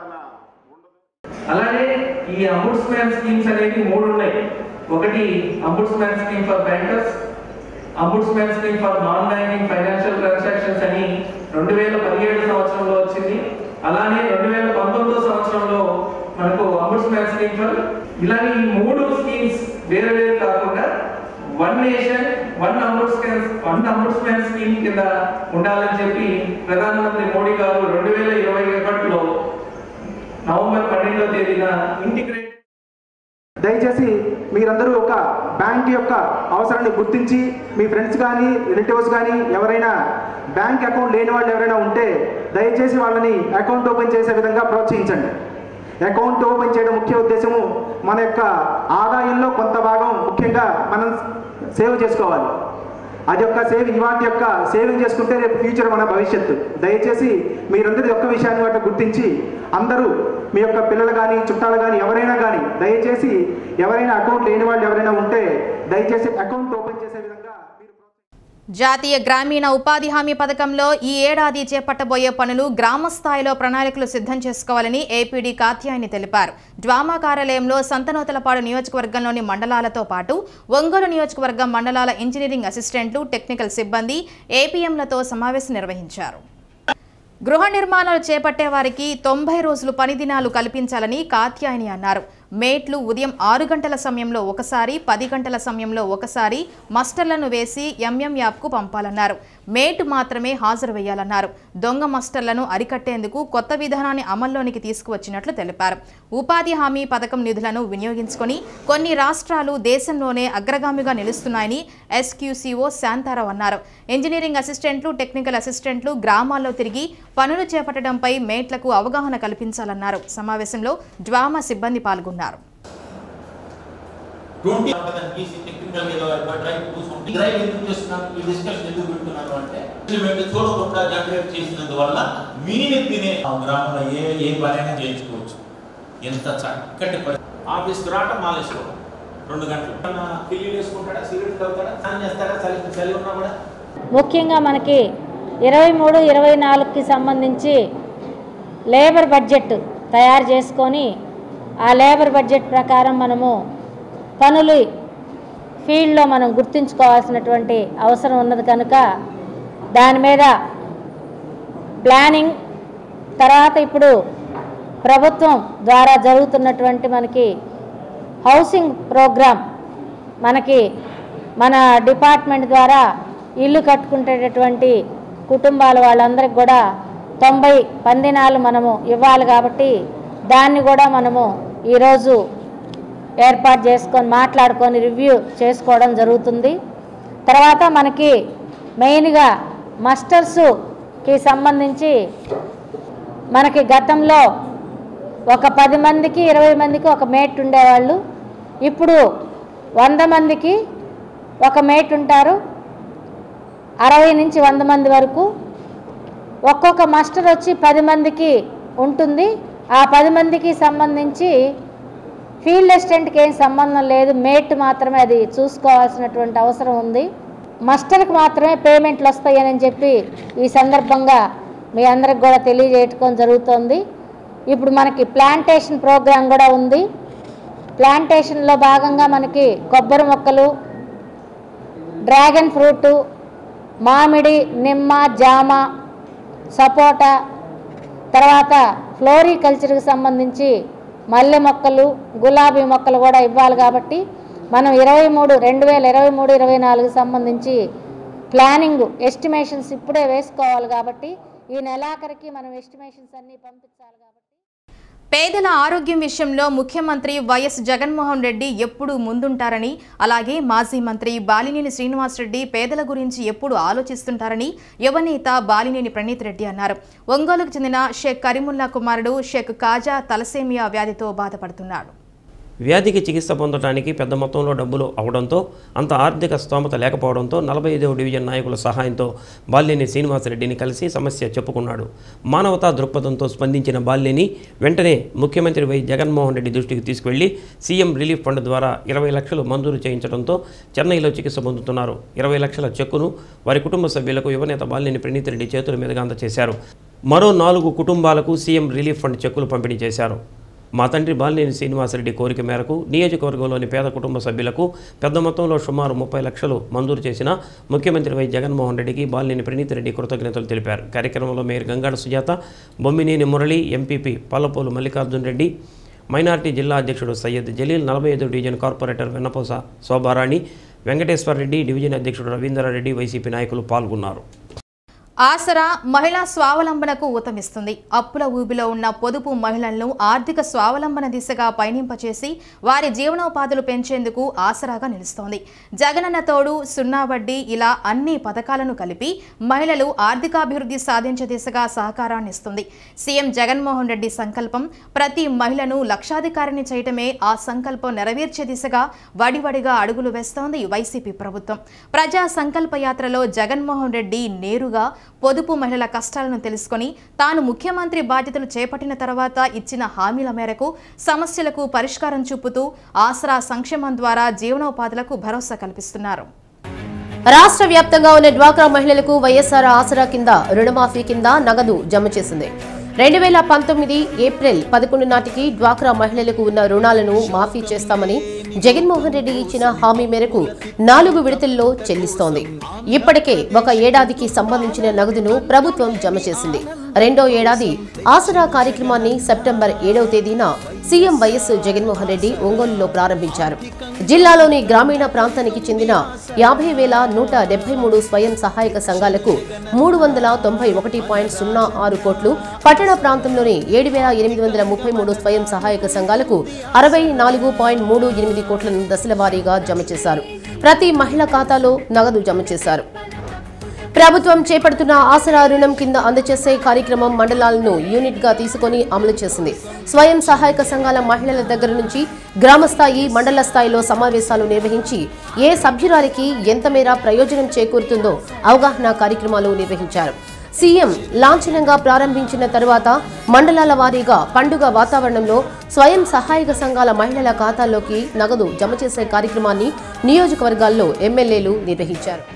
అలానే ఈ అంబుడ్స్మ్యాన్ స్కీమ్స్ అనేవి మూడు ఉన్నాయి ఒకటి ombudsman scheme for bankers ombudsman scheme for non banking financial transactions అని రెండు వేల పదిహేడు సంవత్సరంలో వచ్చింది అలానే రెండు వేల పంతొమ్మిదో సంవత్సరంలో మనకు అంబుడ్స్మ్యాన్ స్కీమ్ ఫర్ ఇలాగే ఈ మూడు స్కీమ్స్ వేరే వేరే కాకుండా one nation one ombudsman one ombudsman scheme కింద ఉండాలని చెప్పి ప్రధానమంత్రి మోడీ గారు రెండు వేల ఇరవై ఒకటిలో నవంబర్ పన్నెండవ తేదీన ఇంటిగ్రేట్ దయచేసి మీరందరూ ఒక బ్యాంక్ యొక్క అవసరాన్ని గుర్తించి మీ ఫ్రెండ్స్ కానీ రిలేటివ్స్ కానీ ఎవరైనా బ్యాంక్ అకౌంట్ లేని వాళ్ళు ఎవరైనా ఉంటే దయచేసి వాళ్ళని అకౌంట్ ఓపెన్ చేసే విధంగా ప్రోత్సహించండి అకౌంట్ ఓపెన్ చేయడం ముఖ్య ఉద్దేశము మన యొక్క ఆదాయంలో కొంత భాగం ముఖ్యంగా మనం సేవ్ చేసుకోవాలి అది యొక్క సేవ్ ఇవాటి యొక్క సేవింగ్ చేసుకుంటే రేపు ఫ్యూచర్ మన భవిష్యత్తు దయచేసి మీరందరూ యొక్క విషయాన్ని వాటి గుర్తించి అందరూ మీ యొక్క పిల్లలు కానీ చుట్టాలు కానీ ఎవరైనా కానీ దయచేసి ఎవరైనా అకౌంట్ లేని వాళ్ళు ఎవరైనా ఉంటే దయచేసి అకౌంట్ ఓపెన్ చేసే విధంగా జాతీయ గ్రామీణ ఉపాధి హామీ పథకంలో ఈ ఏడాది చేపట్టబోయే పనులు గ్రామ స్థాయిలో ప్రణాళికలు సిద్ధం చేసుకోవాలని ఏపీడీ కాత్యాయని తెలిపారు డ్వామా కార్యాలయంలో సంతనోతలపాడు నియోజకవర్గంలోని మండలాలతో పాటు ఒంగోలు నియోజకవర్గం మండలాల ఇంజనీరింగ్ అసిస్టెంట్లు టెక్నికల్ సిబ్బంది ఏపీఎంలతో సమావేశం నిర్వహించారు గృహ నిర్మాణాలు చేపట్టే వారికి తొంభై రోజులు పని దినాలు కల్పించాలని కాత్యాయని అన్నారు మేట్లు ఉదయం ఆరు గంటల సమయంలో ఒకసారి పది గంటల సమయంలో ఒకసారి మస్టర్లను వేసి ఎంఎం యాప్కు పంపాలన్నారు మేటు మాత్రమే హాజరు వేయాలన్నారు దొంగ మస్టర్లను అరికట్టేందుకు కొత్త విధానాన్ని అమల్లోనికి తీసుకువచ్చినట్లు తెలిపారు ఉపాధి హామీ పథకం నిధులను వినియోగించుకొని కొన్ని రాష్ట్రాలు దేశంలోనే అగ్రగామిగా నిలుస్తున్నాయని ఎస్క్యూసీఓ శాంతారావు అన్నారు ఇంజనీరింగ్ అసిస్టెంట్లు టెక్నికల్ అసిస్టెంట్లు గ్రామాల్లో తిరిగి పనులు చేపట్టడంపై మేట్లకు అవగాహన కల్పించాలన్నారు సమావేశంలో డ్వామా సిబ్బంది పాల్గొన్నారు ట్వంటీ టెక్నికల్ ఏదో డ్రైవ్ కూర్చుంటే డ్రైవ్ ఎందుకు చేస్తున్నాను ఈ డిస్కషన్ ఎందుకు పెడుతున్నాను అంటే ఇంప్లిమెంట్ చూడకుండా జనరేట్ చేసినందువల్ల మీని తినే ఆ గ్రామంలో ఏ ఏ పనైనా చేయించుకోవచ్చు ఎంత చక్కటి పని ఆఫీస్కి రావటం మాలేసుకోవడం రెండు గంటలు పిల్లి వేసుకుంటాడా సిగరెట్ తాగుతాడా స్నానం చేస్తాడా చలి చలి ఉన్నా కూడా ముఖ్యంగా మనకి ఇరవై మూడు ఇరవై నాలుగుకి సంబంధించి లేబర్ బడ్జెట్ తయారు చేసుకొని ఆ లేబర్ బడ్జెట్ ప్రకారం మనము పనులు ఫీల్డ్లో మనం గుర్తుంచుకోవాల్సినటువంటి అవసరం ఉన్నది కనుక దాని మీద ప్లానింగ్ తర్వాత ఇప్పుడు ప్రభుత్వం ద్వారా జరుగుతున్నటువంటి మనకి హౌసింగ్ ప్రోగ్రామ్ మనకి మన డిపార్ట్మెంట్ ద్వారా ఇల్లు కట్టుకుంటేటటువంటి కుటుంబాల వాళ్ళందరికి కూడా తొంభై పందినాలు మనము ఇవ్వాలి కాబట్టి దాన్ని కూడా మనము ఈరోజు ఏర్పాటు చేసుకొని మాట్లాడుకొని రివ్యూ చేసుకోవడం జరుగుతుంది తర్వాత మనకి మెయిన్గా మస్టర్స్కి సంబంధించి మనకి గతంలో ఒక పది మందికి ఇరవై మందికి ఒక మేట్ ఉండేవాళ్ళు ఇప్పుడు వంద మందికి ఒక మేట్ ఉంటారు అరవై నుంచి వంద మంది వరకు ఒక్కొక్క మాస్టర్ వచ్చి పది మందికి ఉంటుంది ఆ పది మందికి సంబంధించి ఫీల్డ్ అసిస్టెంట్కి ఏం సంబంధం లేదు మేట్ మాత్రమే అది చూసుకోవాల్సినటువంటి అవసరం ఉంది మాస్టర్కి మాత్రమే పేమెంట్లు వస్తాయని చెప్పి ఈ సందర్భంగా మీ అందరికి కూడా తెలియజేయటం జరుగుతోంది ఇప్పుడు మనకి ప్లాంటేషన్ ప్రోగ్రాం కూడా ఉంది ప్లాంటేషన్లో భాగంగా మనకి కొబ్బరి మొక్కలు డ్రాగన్ ఫ్రూటు మామిడి నిమ్మ జామ సపోటా తర్వాత ఫ్లోరికల్చర్కి సంబంధించి మల్లె మొక్కలు గులాబీ మొక్కలు కూడా ఇవ్వాలి కాబట్టి మనం ఇరవై మూడు రెండు వేల ఇరవై మూడు ఇరవై నాలుగు సంబంధించి ప్లానింగ్ ఎస్టిమేషన్స్ ఇప్పుడే వేసుకోవాలి కాబట్టి ఈ నెలాఖరికి మనం ఎస్టిమేషన్స్ అన్నీ పంపించాలి కాబట్టి పేదల ఆరోగ్యం విషయంలో ముఖ్యమంత్రి వైఎస్ జగన్మోహన్ రెడ్డి ఎప్పుడూ ముందుంటారని అలాగే మాజీ మంత్రి బాలినేని శ్రీనివాసరెడ్డి పేదల గురించి ఎప్పుడు ఆలోచిస్తుంటారని యువనేత బాలినేని ప్రణీత్ రెడ్డి అన్నారు ఒంగోలుకు చెందిన షేక్ కరీముల్లా కుమారుడు షేక్ కాజా తలసేమియా వ్యాధితో బాధపడుతున్నాడు వ్యాధికి చికిత్స పొందడానికి పెద్ద మొత్తంలో డబ్బులు అవడంతో అంత ఆర్థిక స్తోమత లేకపోవడంతో నలభై ఐదవ డివిజన్ నాయకుల సహాయంతో బాల్యని శ్రీనివాసరెడ్డిని కలిసి సమస్య చెప్పుకున్నాడు మానవతా దృక్పథంతో స్పందించిన బాల్యని వెంటనే ముఖ్యమంత్రి వై జగన్మోహన్ రెడ్డి దృష్టికి తీసుకెళ్లి సీఎం రిలీఫ్ ఫండ్ ద్వారా ఇరవై లక్షలు మంజూరు చేయించడంతో చెన్నైలో చికిత్స పొందుతున్నారు ఇరవై లక్షల చెక్కును వారి కుటుంబ సభ్యులకు యువనేత బాల్యని ప్రణీత్ రెడ్డి చేతుల మీదుగా అందజేశారు మరో నాలుగు కుటుంబాలకు సీఎం రిలీఫ్ ఫండ్ చెక్కులు పంపిణీ చేశారు మా తండ్రి బాలినేని శ్రీనివాసరెడ్డి కోరిక మేరకు నియోజకవర్గంలోని పేద కుటుంబ సభ్యులకు పెద్ద మొత్తంలో సుమారు ముప్పై లక్షలు మంజూరు చేసిన ముఖ్యమంత్రి వై జగన్మోహన్ రెడ్డికి బాలినేని ప్రణీత్ రెడ్డి కృతజ్ఞతలు తెలిపారు కార్యక్రమంలో mayor Gangada Sujatha Bommineni Murali MPP Pallapolu Mallikarjun Reddy minority జిల్లా అధ్యక్షుడు సయ్యద్ జలీల్ నలభై ఐదు division corporator Vennapusa Shobharani Venkateswara Reddy division అధ్యక్షుడు రవీంద్రారెడ్డి వైసీపీ నాయకులు పాల్గొన్నారు ఆసరా మహిళా స్వావలంబనకు ఊతమిస్తుంది అప్పుల ఊబిలో ఉన్న పొదుపు మహిళలను ఆర్థిక స్వావలంబన దిశగా పయనింపచేసి వారి జీవనోపాధులు పెంచేందుకు ఆసరాగా నిలుస్తోంది జగనన్న తోడు సున్నా వడ్డీ ఇలా అన్ని పథకాలను కలిపి మహిళలు ఆర్థికాభివృద్ధి సాధించే దిశగా సహకారాన్ని ఇస్తుంది సీఎం జగన్మోహన్ రెడ్డి సంకల్పం ప్రతి మహిళను లక్షాధికారిని చేయటమే ఆ సంకల్పం నెరవేర్చే దిశగా వడివడిగా అడుగులు వేస్తోంది వైసీపీ ప్రభుత్వం ప్రజా సంకల్ప యాత్రలో జగన్మోహన్ రెడ్డి నేరుగా పొదుపు మహిళల కష్టాలను తెలుసుకొని తాను ముఖ్యమంత్రి బాధ్యతలు చేపట్టిన తర్వాత ఇచ్చిన హామీల మేరకు సమస్యలకు పరిష్కారం చూపుతూ ఆసరా సంక్షేమం ద్వారా జీవనోపాధులకు భరోసా కల్పిస్తున్నారు రాష్ట్ర వ్యాప్తంగా ఉన్న డ్వాక్రా మహిళలకు వైఎస్ఆర్ ఆసరా కింద రుణమాఫీ కింద నగదు జమ చేసింది రెండు వేల పంతొమ్మిది ఏప్రిల్ పదకొండు నాటికి డ్వాక్రా మహిళలకు ఉన్న రుణాలను మాఫీ చేస్తామని జగన్మోహన్ రెడ్డి ఇచ్చిన హామీ మేరకు నాలుగు విడతల్లో చెల్లిస్తోంది ఇప్పటికే ఒక ఏడాదికి సంబంధించిన నగదును ప్రభుత్వం జమ చేసింది రెండో ఏడాది ఆసరా కార్యక్రమాన్ని సెప్టెంబర్ ఏడవ తేదీన సీఎం వైఎస్ జగన్మోహన్ రెడ్డి ఒంగోలులో ప్రారంభించారు జిల్లాలోని గ్రామీణ ప్రాంతానికి చెందిన యాభై వేల నూట డెబ్బై మూడు స్వయం సహాయక సంఘాలకు మూడు వందల తొంభై ఒకటి పాయింట్ సున్నా ఆరు కోట్లు పట్టణ ప్రాంతంలోని ఏడు వేల ఎనిమిది వందల ముప్పై మూడు స్వయం సహాయక సంఘాలకు అరవై నాలుగు పాయింట్ మూడు ఎనిమిది కోట్లను దశల వారీగా జమ చేశారు ప్రతి మహిళ ఖాతాలో నగదు జమ చేశారు ప్రభుత్వం చేపడుతున్న ఆసరా రుణం కింద అందజేసే కార్యక్రమం మండలాలను యూనిట్ గా తీసుకొని అమలు చేసింది స్వయం సహాయక సంఘాల మహిళల దగ్గర నుంచి గ్రామ స్థాయి మండల స్థాయిలో సమావేశాలు నిర్వహించి ఏ సభ్యురాలికి ఎంత మేర ప్రయోజనం చేకూరుతుందో అవగాహన కార్యక్రమాలు నిర్వహించారు సీఎం లాంఛనంగా ప్రారంభించిన తరువాత మండలాల వారీగా పండుగ వాతావరణంలో స్వయం సహాయక సంఘాల మహిళల ఖాతాల్లోకి నగదు జమ చేసే కార్యక్రమాన్ని నియోజకవర్గాల్లో ఎమ్మెల్యేలు నిర్వహించారు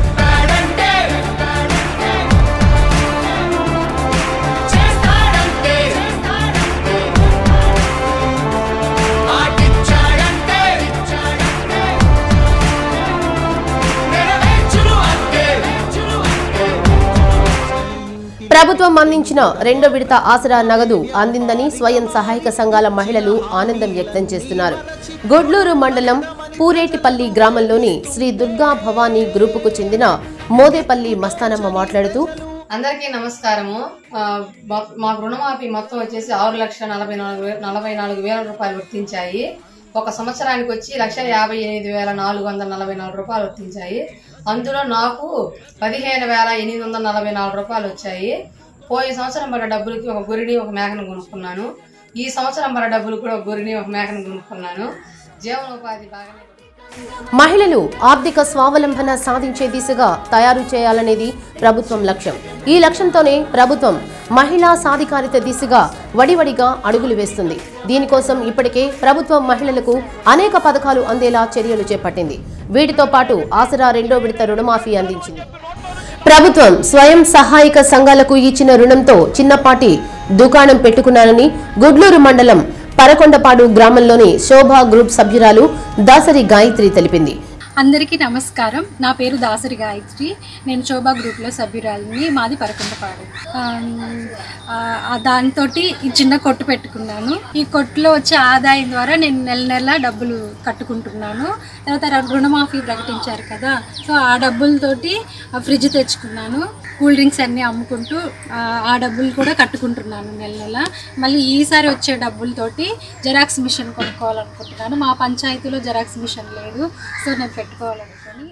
ప్రభుత్వం అందించిన రెండో విడత ఆసరా నగదు అందిందని స్వయం సహాయక సంఘాల మహిళలు ఆనందం వ్యక్తం చేస్తున్నారు గొడ్లూరు మండలం పూరేటిపల్లి గ్రామంలోని శ్రీ దుర్గా భవానీ గ్రూపుకు చెందిన మోదేపల్లి మస్తానమ్మ మాట్లాడుతూ అందరికీ నమస్కారము ఆ, మా- మాకు రుణమాఫీ మొత్తం వచ్చేసి ఆరు లక్షల నలభై నాలుగు వే- నలభై నాలుగు వేల రూపాయలు వర్తించాయి ఒక సంవత్సరానికి వచ్చి లక్ష యాభై ఎనిమిది వేల నాలుగు వందల నలభై నాలుగు రూపాయలు వర్తించాయి అందులో నాకు పదిహేను వేల ఎనిమిది వందల నలభై నాలుగు రూపాయలు వచ్చాయి పోయిన సంవత్సరం పడ్డ డబ్బులకి ఒక గొరిని ఒక మేకను కొనుక్కున్నాను ఈ సంవత్సరం పడ్డ డబ్బులు కూడా ఒక గొరిని ఒక మేకను కొనుక్కున్నాను జీవనోపాధి బాగానే మహిళలు ఆర్థిక స్వావలంబన సాధించే దిశగా తయారు చేయాలనేది ప్రభుత్వం లక్ష్యం ఈ లక్ష్యంతోనే ప్రభుత్వం మహిళా సాధికారిత దిశగా వడివడిగా అడుగులు వేస్తుంది దీనికోసం ఇప్పటికే ప్రభుత్వం మహిళలకు అనేక పథకాలు అందేలా చర్యలు చేపట్టింది వీటితో పాటు ఆసరా రెండో విడత రుణమాఫీ అందించింది ప్రభుత్వం స్వయం సహాయక సంఘాలకు ఇచ్చిన రుణంతో చిన్నపాటి దుకాణం పెట్టుకున్నానని గుడ్లూరు మండలం పరకొండపాడు గ్రామంలోని శోభా గ్రూప్ సభ్యురాలు దాసరి గాయత్రి తెలిపింది అందరికీ నమస్కారం నా పేరు దాసరి గాయత్రి నేను శోభా గ్రూప్లో సభ్యురాలిని మాది పరకుంటపాడు దాంతో ఈ చిన్న కొట్టు పెట్టుకున్నాను ఈ కొట్టులో వచ్చే ఆదాయం ద్వారా నేను నెల నెల డబ్బులు కట్టుకుంటున్నాను తర్వాత రుణమాఫీ ప్రకటించారు కదా సో ఆ డబ్బులతోటి ఆ ఫ్రిడ్జ్ తెచ్చుకున్నాను కూల్ డ్రింక్స్ అన్నీ అమ్ముకుంటూ ఆ, ఆ డబ్బులు కూడా కట్టుకుంటున్నాను నెల నెల మళ్ళీ ఈసారి వచ్చే డబ్బులతోటి జెరాక్స్ మిషన్ కొనుక్కోవాలనుకుంటున్నాను మా పంచాయతీలో జెరాక్స్ మిషన్ లేదు సో నేను పెట్టుకోవాలనుకొని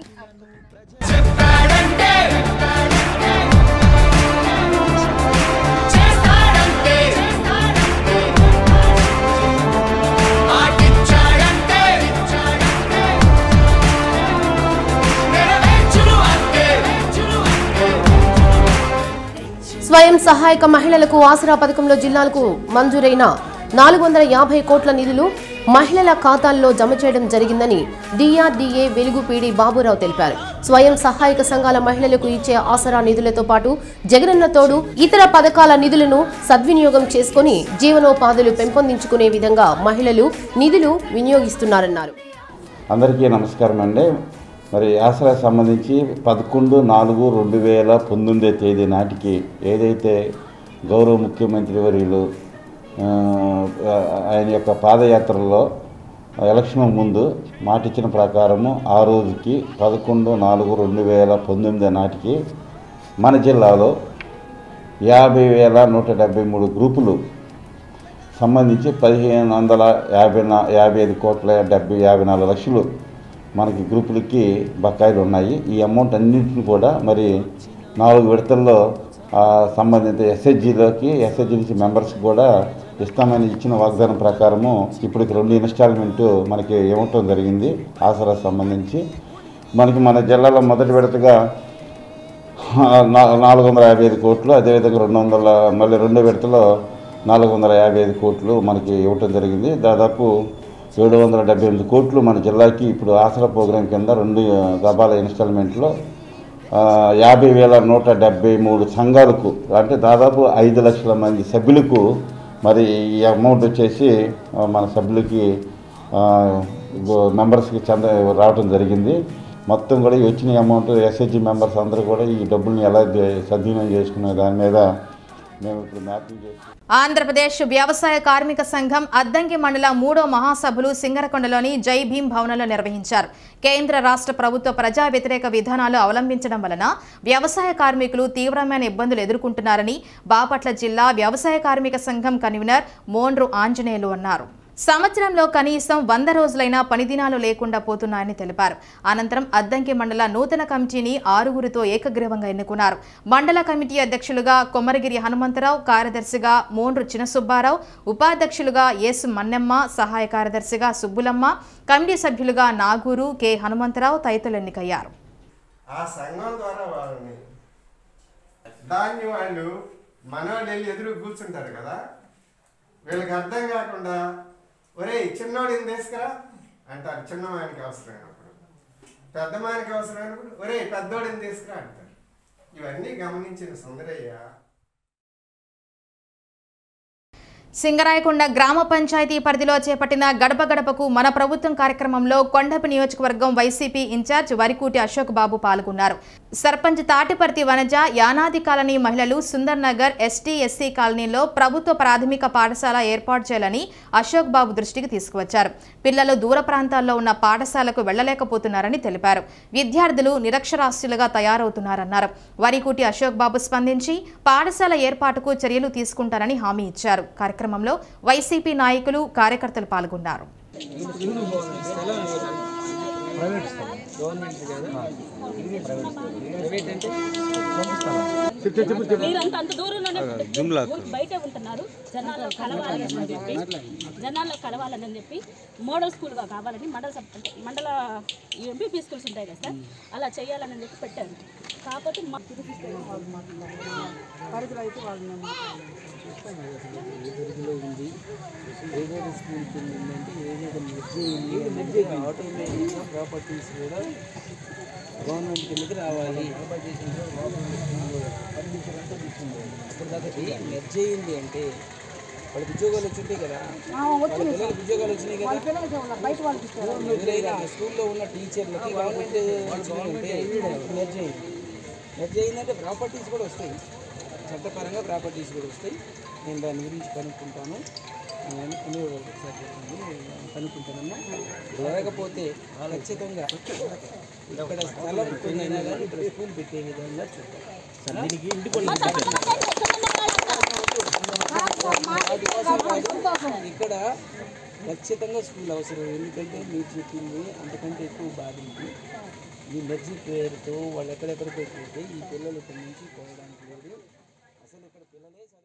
స్వయం సహాయక మహిళలకు ఆసరా పథకంలో జిల్లాలకు మంజూరైన నాలుగు వందల యాభై కోట్ల నిధులు మహిళల ఖాతాల్లో జమ చేయడం జరిగిందని డిఆర్డీఏ వెలుగుపీడి బాబురావు తెలిపారు స్వయం సహాయక సంఘాల మహిళలకు ఇచ్చే ఆసరా నిధులతో పాటు జగనన్న తోడు ఇతర పథకాల నిధులను సద్వినియోగం చేసుకుని జీవనోపాధులు పెంపొందించుకునే విధంగా మహిళలు నిధులు వినియోగిస్తున్నారన్నారు అందరికీ నమస్కారం అండి మరి ఆసరా సంబంధించి పదకొండు నాలుగు రెండు వేల పంతొమ్మిదో తేదీ నాటికి ఏదైతే గౌరవ ముఖ్యమంత్రి వర్యులు ఆ, ఆయన యొక్క పాదయాత్రలో ఎలక్షన్ ముందు మాట ఇచ్చిన ప్రకారము ఆ రోజుకి పదకొండు నాలుగు రెండు వేల పంతొమ్మిది నాటికి మన జిల్లాలో యాభై వేల నూట డెబ్బై మూడు గ్రూపులు సంబంధించి పదిహేను వందల యాభై నా యాభై ఐదు కోట్ల డెబ్బై యాభై నాలుగు లక్షలు మనకి గ్రూపులకి బకాయిలు ఉన్నాయి ఈ అమౌంట్ అన్నింటిని కూడా మరి నాలుగు విడతల్లో ఆ, సంబంధిత ఎస్హెచ్జిలోకి ఎస్హెచ్జి నుంచి మెంబర్స్కి కూడా ఇస్తామని ఇచ్చిన వాగ్దానం ప్రకారము ఇప్పటికి రెండు ఇన్స్టాల్మెంటు మనకి ఇవ్వటం జరిగింది ఆసరా సంబంధించి మనకి మన జిల్లాలో మొదటి విడతగా నా- నాలుగు వందల యాభై ఐదు కోట్లు అదేవిధంగా రెండు వందల మళ్ళీ రెండో విడతలో నాలుగు వందల యాభై ఐదు కోట్లు మనకి ఇవ్వటం జరిగింది దాదాపు ఏడు వందల డెబ్బై ఎనిమిది కోట్లు మన జిల్లాకి ఇప్పుడు ఆసరా ప్రోగ్రాం కింద రెండు దబాల ఇన్స్టాల్మెంట్లో ఆ, యాభై వేల నూట డెబ్బై మూడు సంఘాలకు అంటే దాదాపు ఐదు లక్షల మంది సభ్యులకు మరి ఈ అమౌంట్ వచ్చేసి ఆ, మన సభ్యులకి ఆ, గో- మెంబర్స్కి చెంద రావటం జరిగింది మొత్తం కూడా ఈ వచ్చిన అమౌంట్ ఎస్హెచ్జి మెంబర్స్ అందరూ కూడా ఈ డబ్బుల్ని ఎలా దే- సద్వినియోగం చేసుకునే దాని మీద మేము ఇప్పుడు మ్యాపింగ్ చేసి ఆంధ్రప్రదేశ్ వ్యవసాయ కార్మిక సంఘం అద్దంకి మండల మూడో మహాసభలు సింగరకొండలోని జై భీం భవనంలో నిర్వహించారు కేంద్ర రాష్ట్ర ప్రభుత్వ ప్రజా వ్యతిరేక విధానాలు అవలంబించడం వలన వ్యవసాయ కార్మికులు తీవ్రమైన ఇబ్బందులు ఎదుర్కొంటున్నారని బాపట్ల జిల్లా వ్యవసాయ కార్మిక సంఘం కన్వీనర్ మోండ్రు ఆంజనేయులు అన్నారు సంవత్సరంలో కనీసం వంద రోజులైనా పని దినాలు లేకుండా పోతున్నాయని తెలిపారు అనంతరం అద్దంకి మండల నూతన కమిటీని ఆరుగురితో ఏకగ్రీవంగా ఎన్నుకున్నారు మండల కమిటీ అధ్యక్షులుగా కొమరగిరి హనుమంతరావు కార్యదర్శిగా మోండ్రు చినసుబ్బారావు ఉపాధ్యక్షులుగా ఎస్ మన్నెమ్మ సహాయ కార్యదర్శిగా సుబ్బులమ్మ కమిటీ సభ్యులుగా నాగూరు కె హనుమంతరావు తదితరులు ఎన్నికయ్యారు ఆ సంఘం ద్వారా వాళ్ళని దాన్ని వాళ్ళు మనవాళ్ళు వెళ్ళి ఎదురు కూర్చుంటారు కదా వీళ్ళకి అర్థం కాకుండా ఒరేయ్ చిన్నోడిని తీసుకురా అంటారు చిన్నవానికి అవసరమైనప్పుడు పెద్దమానికి అవసరమైనప్పుడు ఒరేయ్ పెద్దోడిని తీసుకురా అంటారు ఇవన్నీ గమనించిన సుందరయ్య సింగరాయకొండ గ్రామ పంచాయతీ పరిధిలో చేపట్టిన గడప గడపకు మన ప్రభుత్వం కార్యక్రమంలో కొండపి నియోజకవర్గం వైసీపీ ఇన్ఛార్జ్ వరికూటి అశోక్ బాబు పాల్గొన్నారు సర్పంచ్ తాటిపర్తి వనజ యానాది కాలనీ మహిళలు సుందర్ నగర్ ఎస్టీ ఎస్సీ కాలనీలో ప్రభుత్వ ప్రాథమిక పాఠశాల ఏర్పాటు చేయాలని అశోక్ బాబు దృష్టికి తీసుకువచ్చారు పిల్లలు దూర ప్రాంతాల్లో ఉన్న పాఠశాలకు వెళ్లలేకపోతున్నారని తెలిపారు విద్యార్థులు నిరక్షరాస్యులుగా తయారవుతున్నారన్నారు వరికూటి అశోక్ బాబు స్పందించి పాఠశాల ఏర్పాటుకు చర్యలు తీసుకుంటారని హామీ ఇచ్చారు కార్యక్రమంలో వైసీపీ నాయకులు కార్యకర్తలు పాల్గొన్నారు మీరంతా అంత దూరంలోనే ఊరికి బయటే ఉంటున్నారు జనాల్లో కలవాలి అని చెప్పి జనాల్లో కలవాలని చెప్పి మోడల్ స్కూల్గా కావాలని మండల సబ్ అంటే మండల ఎంపీపీ స్కూల్స్ ఉంటాయి కదా సార్ అలా చేయాలని చెప్పి పెట్టారు కాకపోతే మా పరిధిలో అయితే వాళ్ళు పరిధిలో ఉంది ఏదైనా స్కూల్కి వెళ్ళిందంటే ఏదైనా మెర్జీ ఆటోమేటిక్ ప్రాపర్టీస్ కూడా గవర్నమెంట్ కిందకి రావాలి అప్పుడు మెర్జ్ అయ్యింది అంటే వాళ్ళకి ఉద్యోగాలు వచ్చింటాయి కదా వాళ్ళ పిల్లలకి ఉద్యోగాలు వచ్చినాయి కదా బయట వాళ్ళకి ఇస్తారు ఎవరైనా ఆ స్కూల్లో ఉన్న టీచర్లకి గవర్నమెంట్ వచ్చినాయంటే మెర్జ్ అయింది మెర్జ్ అయిందంటే ప్రాపర్టీస్ కూడా వస్తాయి చట్టపరంగా ప్రాపర్టీస్ కూడా వస్తాయి నేను దాని గురించి కనుక్కుంటాను నేను అన్ని ఒకసారి చెప్పండి కనుక్కుంటానమ్మా లేకపోతే ఖచ్చితంగా ఇక్కడ స్థలం కొనైనా కానీ ఇక్కడ స్కూల్ పెట్టే విధంగా చూద్దాం దీనికి ఇంటి ఇక్కడ ఖచ్చితంగా స్కూల్ అవసరం ఎందుకంటే మీరు చెప్పింది అంతకంటే ఎక్కువ బాధ ఉంది ఈ మెర్జీ పేరుతో వాళ్ళు ఎక్కడెక్కడికో పోతే ఈ పిల్లలు ఇక్కడి నుంచి పోవడానికి లేదు అసలు ఇక్కడ పిల్లలే చదవ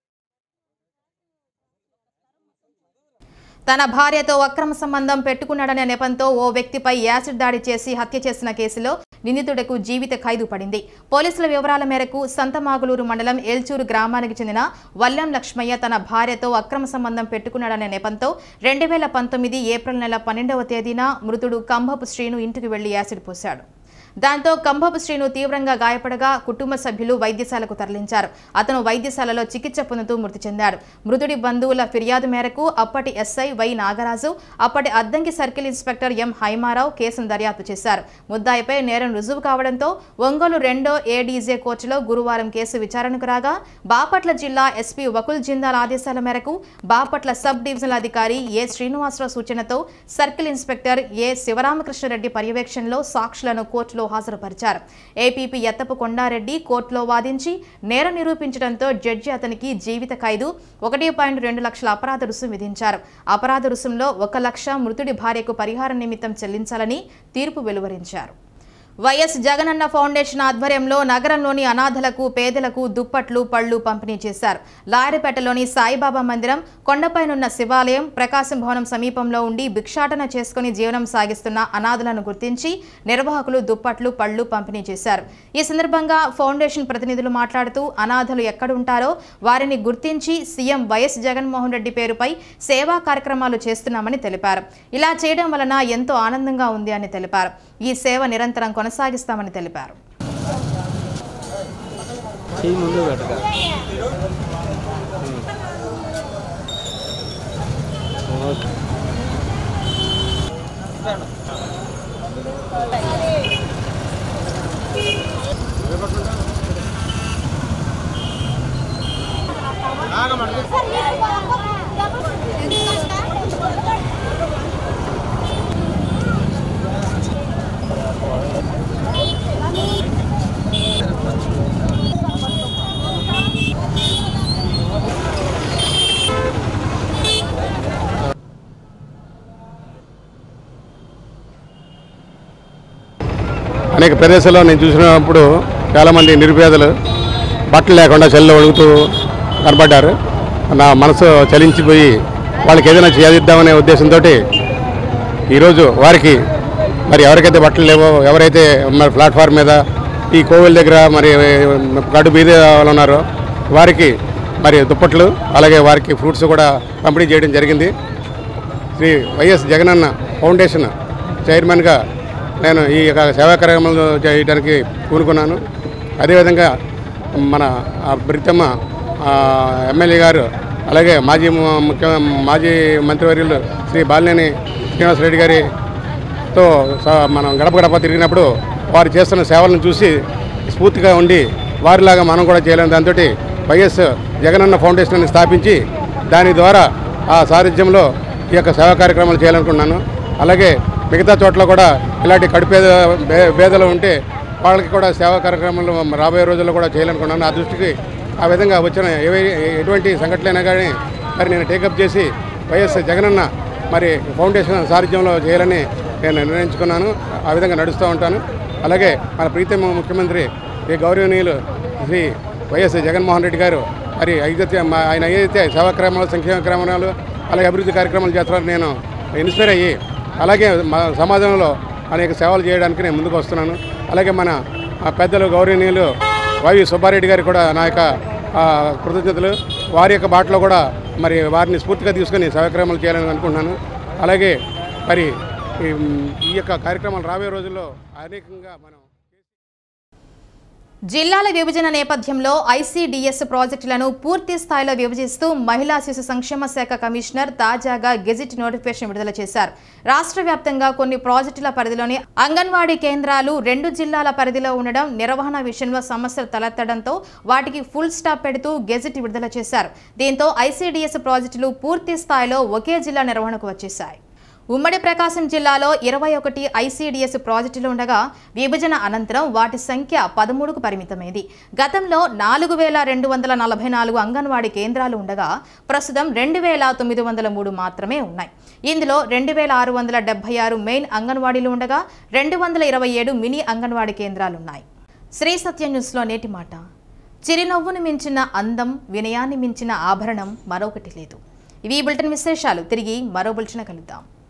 తన భార్యతో అక్రమ సంబంధం పెట్టుకున్నాడనే నెపంతో ఓ వ్యక్తిపై యాసిడ్ దాడి చేసి హత్య చేసిన కేసులో నిందితుడకు జీవిత ఖైదు పడింది పోలీసుల వివరాల మేరకు సంతమాగులూరు మండలం ఏల్చూరు గ్రామానికి చెందిన వల్లం లక్ష్మయ్య తన భార్యతో అక్రమ సంబంధం పెట్టుకున్నాడనే నెపంతో రెండు వేల పంతొమ్మిది ఏప్రిల్ నెల పన్నెండవ తేదీన మృతుడు కంభపు శ్రీను ఇంటికి వెళ్లి యాసిడ్ పోశాడు దాంతో కంభపు శ్రీను తీవ్రంగా గాయపడగా కుటుంబ సభ్యులు వైద్యశాలకు తరలించారు అతను వైద్యశాలలో చికిత్స పొందుతూ మృతి చెందాడు మృతుడి బంధువుల ఫిర్యాదు మేరకు అప్పటి ఎస్ఐ వై నాగరాజు అప్పటి Addanki circle inspector M Haimarao కేసును దర్యాప్తు చేశారు ముద్దాయిపై నేరం రుజువు కావడంతో ఒంగోలు రెండో ఏడీజే కోర్టులో గురువారం కేసు విచారణకు రాగా బాపట్ల జిల్లా ఎస్పీ వకుల్ జిందాల్ ఆదేశాల మేరకు బాపట్ల సబ్ డివిజనల్ అధికారి ఏ శ్రీనివాసరావు సూచనతో సర్కిల్ ఇన్స్పెక్టర్ ఏ శివరామకృష్ణారెడ్డి పర్యవేక్షణలో సాక్షులను కోర్టులో హాజరుపరిచారు ఏపీపీ ఎత్తపు కొండారెడ్డి కోర్టులో వాదించి నేరం నిరూపించడంతో జడ్జి అతనికి జీవిత ఖైదు ఒకటి పాయింట్ రెండు లక్షల అపరాధ రుసుం విధించారు అపరాధ రుసుంలో ఒక లక్ష మృతుడి భార్యకు పరిహార నిమిత్తం చెల్లించాలని తీర్పు వెలువరించారు వైఎస్ జగనన్న ఫౌండేషన్ ఆధ్వర్యంలో నగరంలోని అనాథలకు పేదలకు దుప్పట్లు పళ్ళు పంపిణీ చేశారు లాయరిపేటలోని సాయిబాబా మందిరం కొండపైనున్న శివాలయం ప్రకాశం భవనం సమీపంలో ఉండి భిక్షాటన చేసుకుని జీవనం సాగిస్తున్న అనాథలను గుర్తించి నిర్వాహకులు దుప్పట్లు పళ్ళు పంపిణీ చేశారు ఈ సందర్భంగా ఫౌండేషన్ ప్రతినిధులు మాట్లాడుతూ అనాథలు ఎక్కడుంటారో వారిని గుర్తించి సీఎం వైఎస్ జగన్మోహన్ రెడ్డి పేరుపై సేవా కార్యక్రమాలు చేస్తున్నామని తెలిపారు ఇలా చేయడం వలన ఎంతో ఆనందంగా ఉంది అని తెలిపారు ఈ సేవ నిరంతరం కొనసాగిస్తామని తెలిపారు చెయ్యి ముందు పెట్టక ఓకే అనేక ప్రదేశాల్లో నేను చూసినప్పుడు చాలామంది నిరుపేదలు బట్టలు లేకుండా చెల్లో వణుకుతూ కనపడ్డారు నా మనసు చలించిపోయి వాళ్ళకి ఏదైనా చేదిద్దామనే ఉద్దేశంతో ఈరోజు వారికి మరి ఎవరికైతే బట్టలు లేవో ఎవరైతే మరి ప్లాట్ఫామ్ మీద ఈ కోవిల్ దగ్గర మరి గడ్డు బీద వాళ్ళు ఉన్నారో వారికి మరి దుప్పట్లు అలాగే వారికి ఫ్రూట్స్ కూడా పంపిణీ చేయడం జరిగింది శ్రీ వైఎస్ జగనన్న ఫౌండేషన్ చైర్మన్గా నేను ఈ యొక్క సేవా కార్యక్రమాలు చేయడానికి పూనుకున్నాను అదేవిధంగా మన ఆ బ్రితమ్మ ఆ, ఎమ్మెల్యే గారు అలాగే మాజీ ము- ముఖ్య మాజీ మంత్రివర్యులు శ్రీ బాలినేని శ్రీనివాసరెడ్డి గారితో స- మనం గడప గడప తిరిగినప్పుడు వారు చేస్తున్న సేవలను చూసి స్ఫూర్తిగా ఉండి వారిలాగా మనం కూడా చేయలేని దాంతో వైఎస్ జగనన్న ఫౌండేషన్ అని స్థాపించి దాని ద్వారా ఆ సారథ్యంలో ఈ యొక్క సేవా కార్యక్రమాలు చేయాలనుకున్నాను అలాగే మిగతా చోట్ల కూడా ఇలాంటి కడుపేద బే- పేదలు ఉంటే వాళ్ళకి కూడా సేవా కార్యక్రమాలు రాబోయే రోజుల్లో కూడా చేయాలనుకున్నాను ఆ దృష్టికి ఆ విధంగా వచ్చిన ఏవై ఎటువంటి సంఘటనైనా కానీ మరి నేను టేకప్ చేసి వైఎస్ జగనన్న మరి ఫౌండేషన్ సారథ్యంలో చేయాలని నేను నిర్ణయించుకున్నాను ఆ విధంగా నడుస్తూ ఉంటాను అలాగే మన ప్రీతమ ముఖ్యమంత్రి ఈ గౌరవనీయులు శ్రీ వైఎస్ జగన్మోహన్ రెడ్డి గారు మరి అయితే మా- ఆయన ఏదైతే సేవా కార్యక్రమాలు సంక్షేమ కార్యక్రమాలు అలాగే అభివృద్ధి కార్యక్రమాలు చేస్తున్నారో నేను ఇన్స్పైర్ అయ్యి అలాగే మా సమాజంలో అనేక సేవలు చేయడానికి నేను ముందుకు వస్తున్నాను అలాగే మన ఆ, పెద్దలు గౌరవనీయులు వైవి సుబ్బారెడ్డి గారికి కూడా నా యొక్క ఆ, కృతజ్ఞతలు వారి యొక్క బాటలో కూడా మరి వారిని స్ఫూర్తిగా తీసుకొని సేవాక్రమాలు చేయాలని అనుకుంటున్నాను అలాగే మరి ఈ ఈ యొక్క కార్యక్రమాలు రాబోయే రోజుల్లో అనేకంగా మనం జిల్లాల విభజన నేపథ్యంలో ఐసీడీఎస్ ప్రాజెక్టులను పూర్తి స్థాయిలో విభజిస్తూ మహిళా శిశు సంక్షేమ శాఖ కమిషనర్ తాజాగా గెజిట్ నోటిఫికేషన్ విడుదల చేశారు రాష్ట్ర వ్యాప్తంగా కొన్ని ప్రాజెక్టుల పరిధిలోని అంగన్వాడీ కేంద్రాలు రెండు జిల్లాల పరిధిలో ఉండడం నిర్వహణ విషయంలో సమస్యలు తలెత్తడంతో వాటికి ఫుల్ స్టాప్ పెడుతూ గెజిట్ విడుదల చేశారు దీంతో ఐసీడీఎస్ ప్రాజెక్టులు పూర్తి స్థాయిలో ఒకే జిల్లా నిర్వహణకు వచ్చేశాయి ఉమ్మడి ప్రకాశం జిల్లాలో ఇరవై ఒకటి ఐసీడీఎస్ ప్రాజెక్టులు ఉండగా విభజన అనంతరం వాటి సంఖ్య పదమూడుకు పరిమితమైంది గతంలో నాలుగు వేల రెండు వందల నలభై నాలుగు అంగన్వాడీ కేంద్రాలు ఉండగా ప్రస్తుతం రెండు వేల తొమ్మిది వందల మూడు మాత్రమే ఉన్నాయి ఇందులో రెండు వేల ఆరు వందల డెబ్బై ఆరు మెయిన్ అంగన్వాడీలు ఉండగా రెండు వందల ఇరవై ఏడు మినీ అంగన్వాడీ కేంద్రాలున్నాయి శ్రీ సత్య న్యూస్లో నేటి మాట చిరునవ్వును మించిన అందం వినయాన్ని మించిన ఆభరణం మరొకటి లేదు ఇవి ఈ బులెటిన్ విశేషాలు తిరిగి మరో బులెటిన్ కలుద్దాం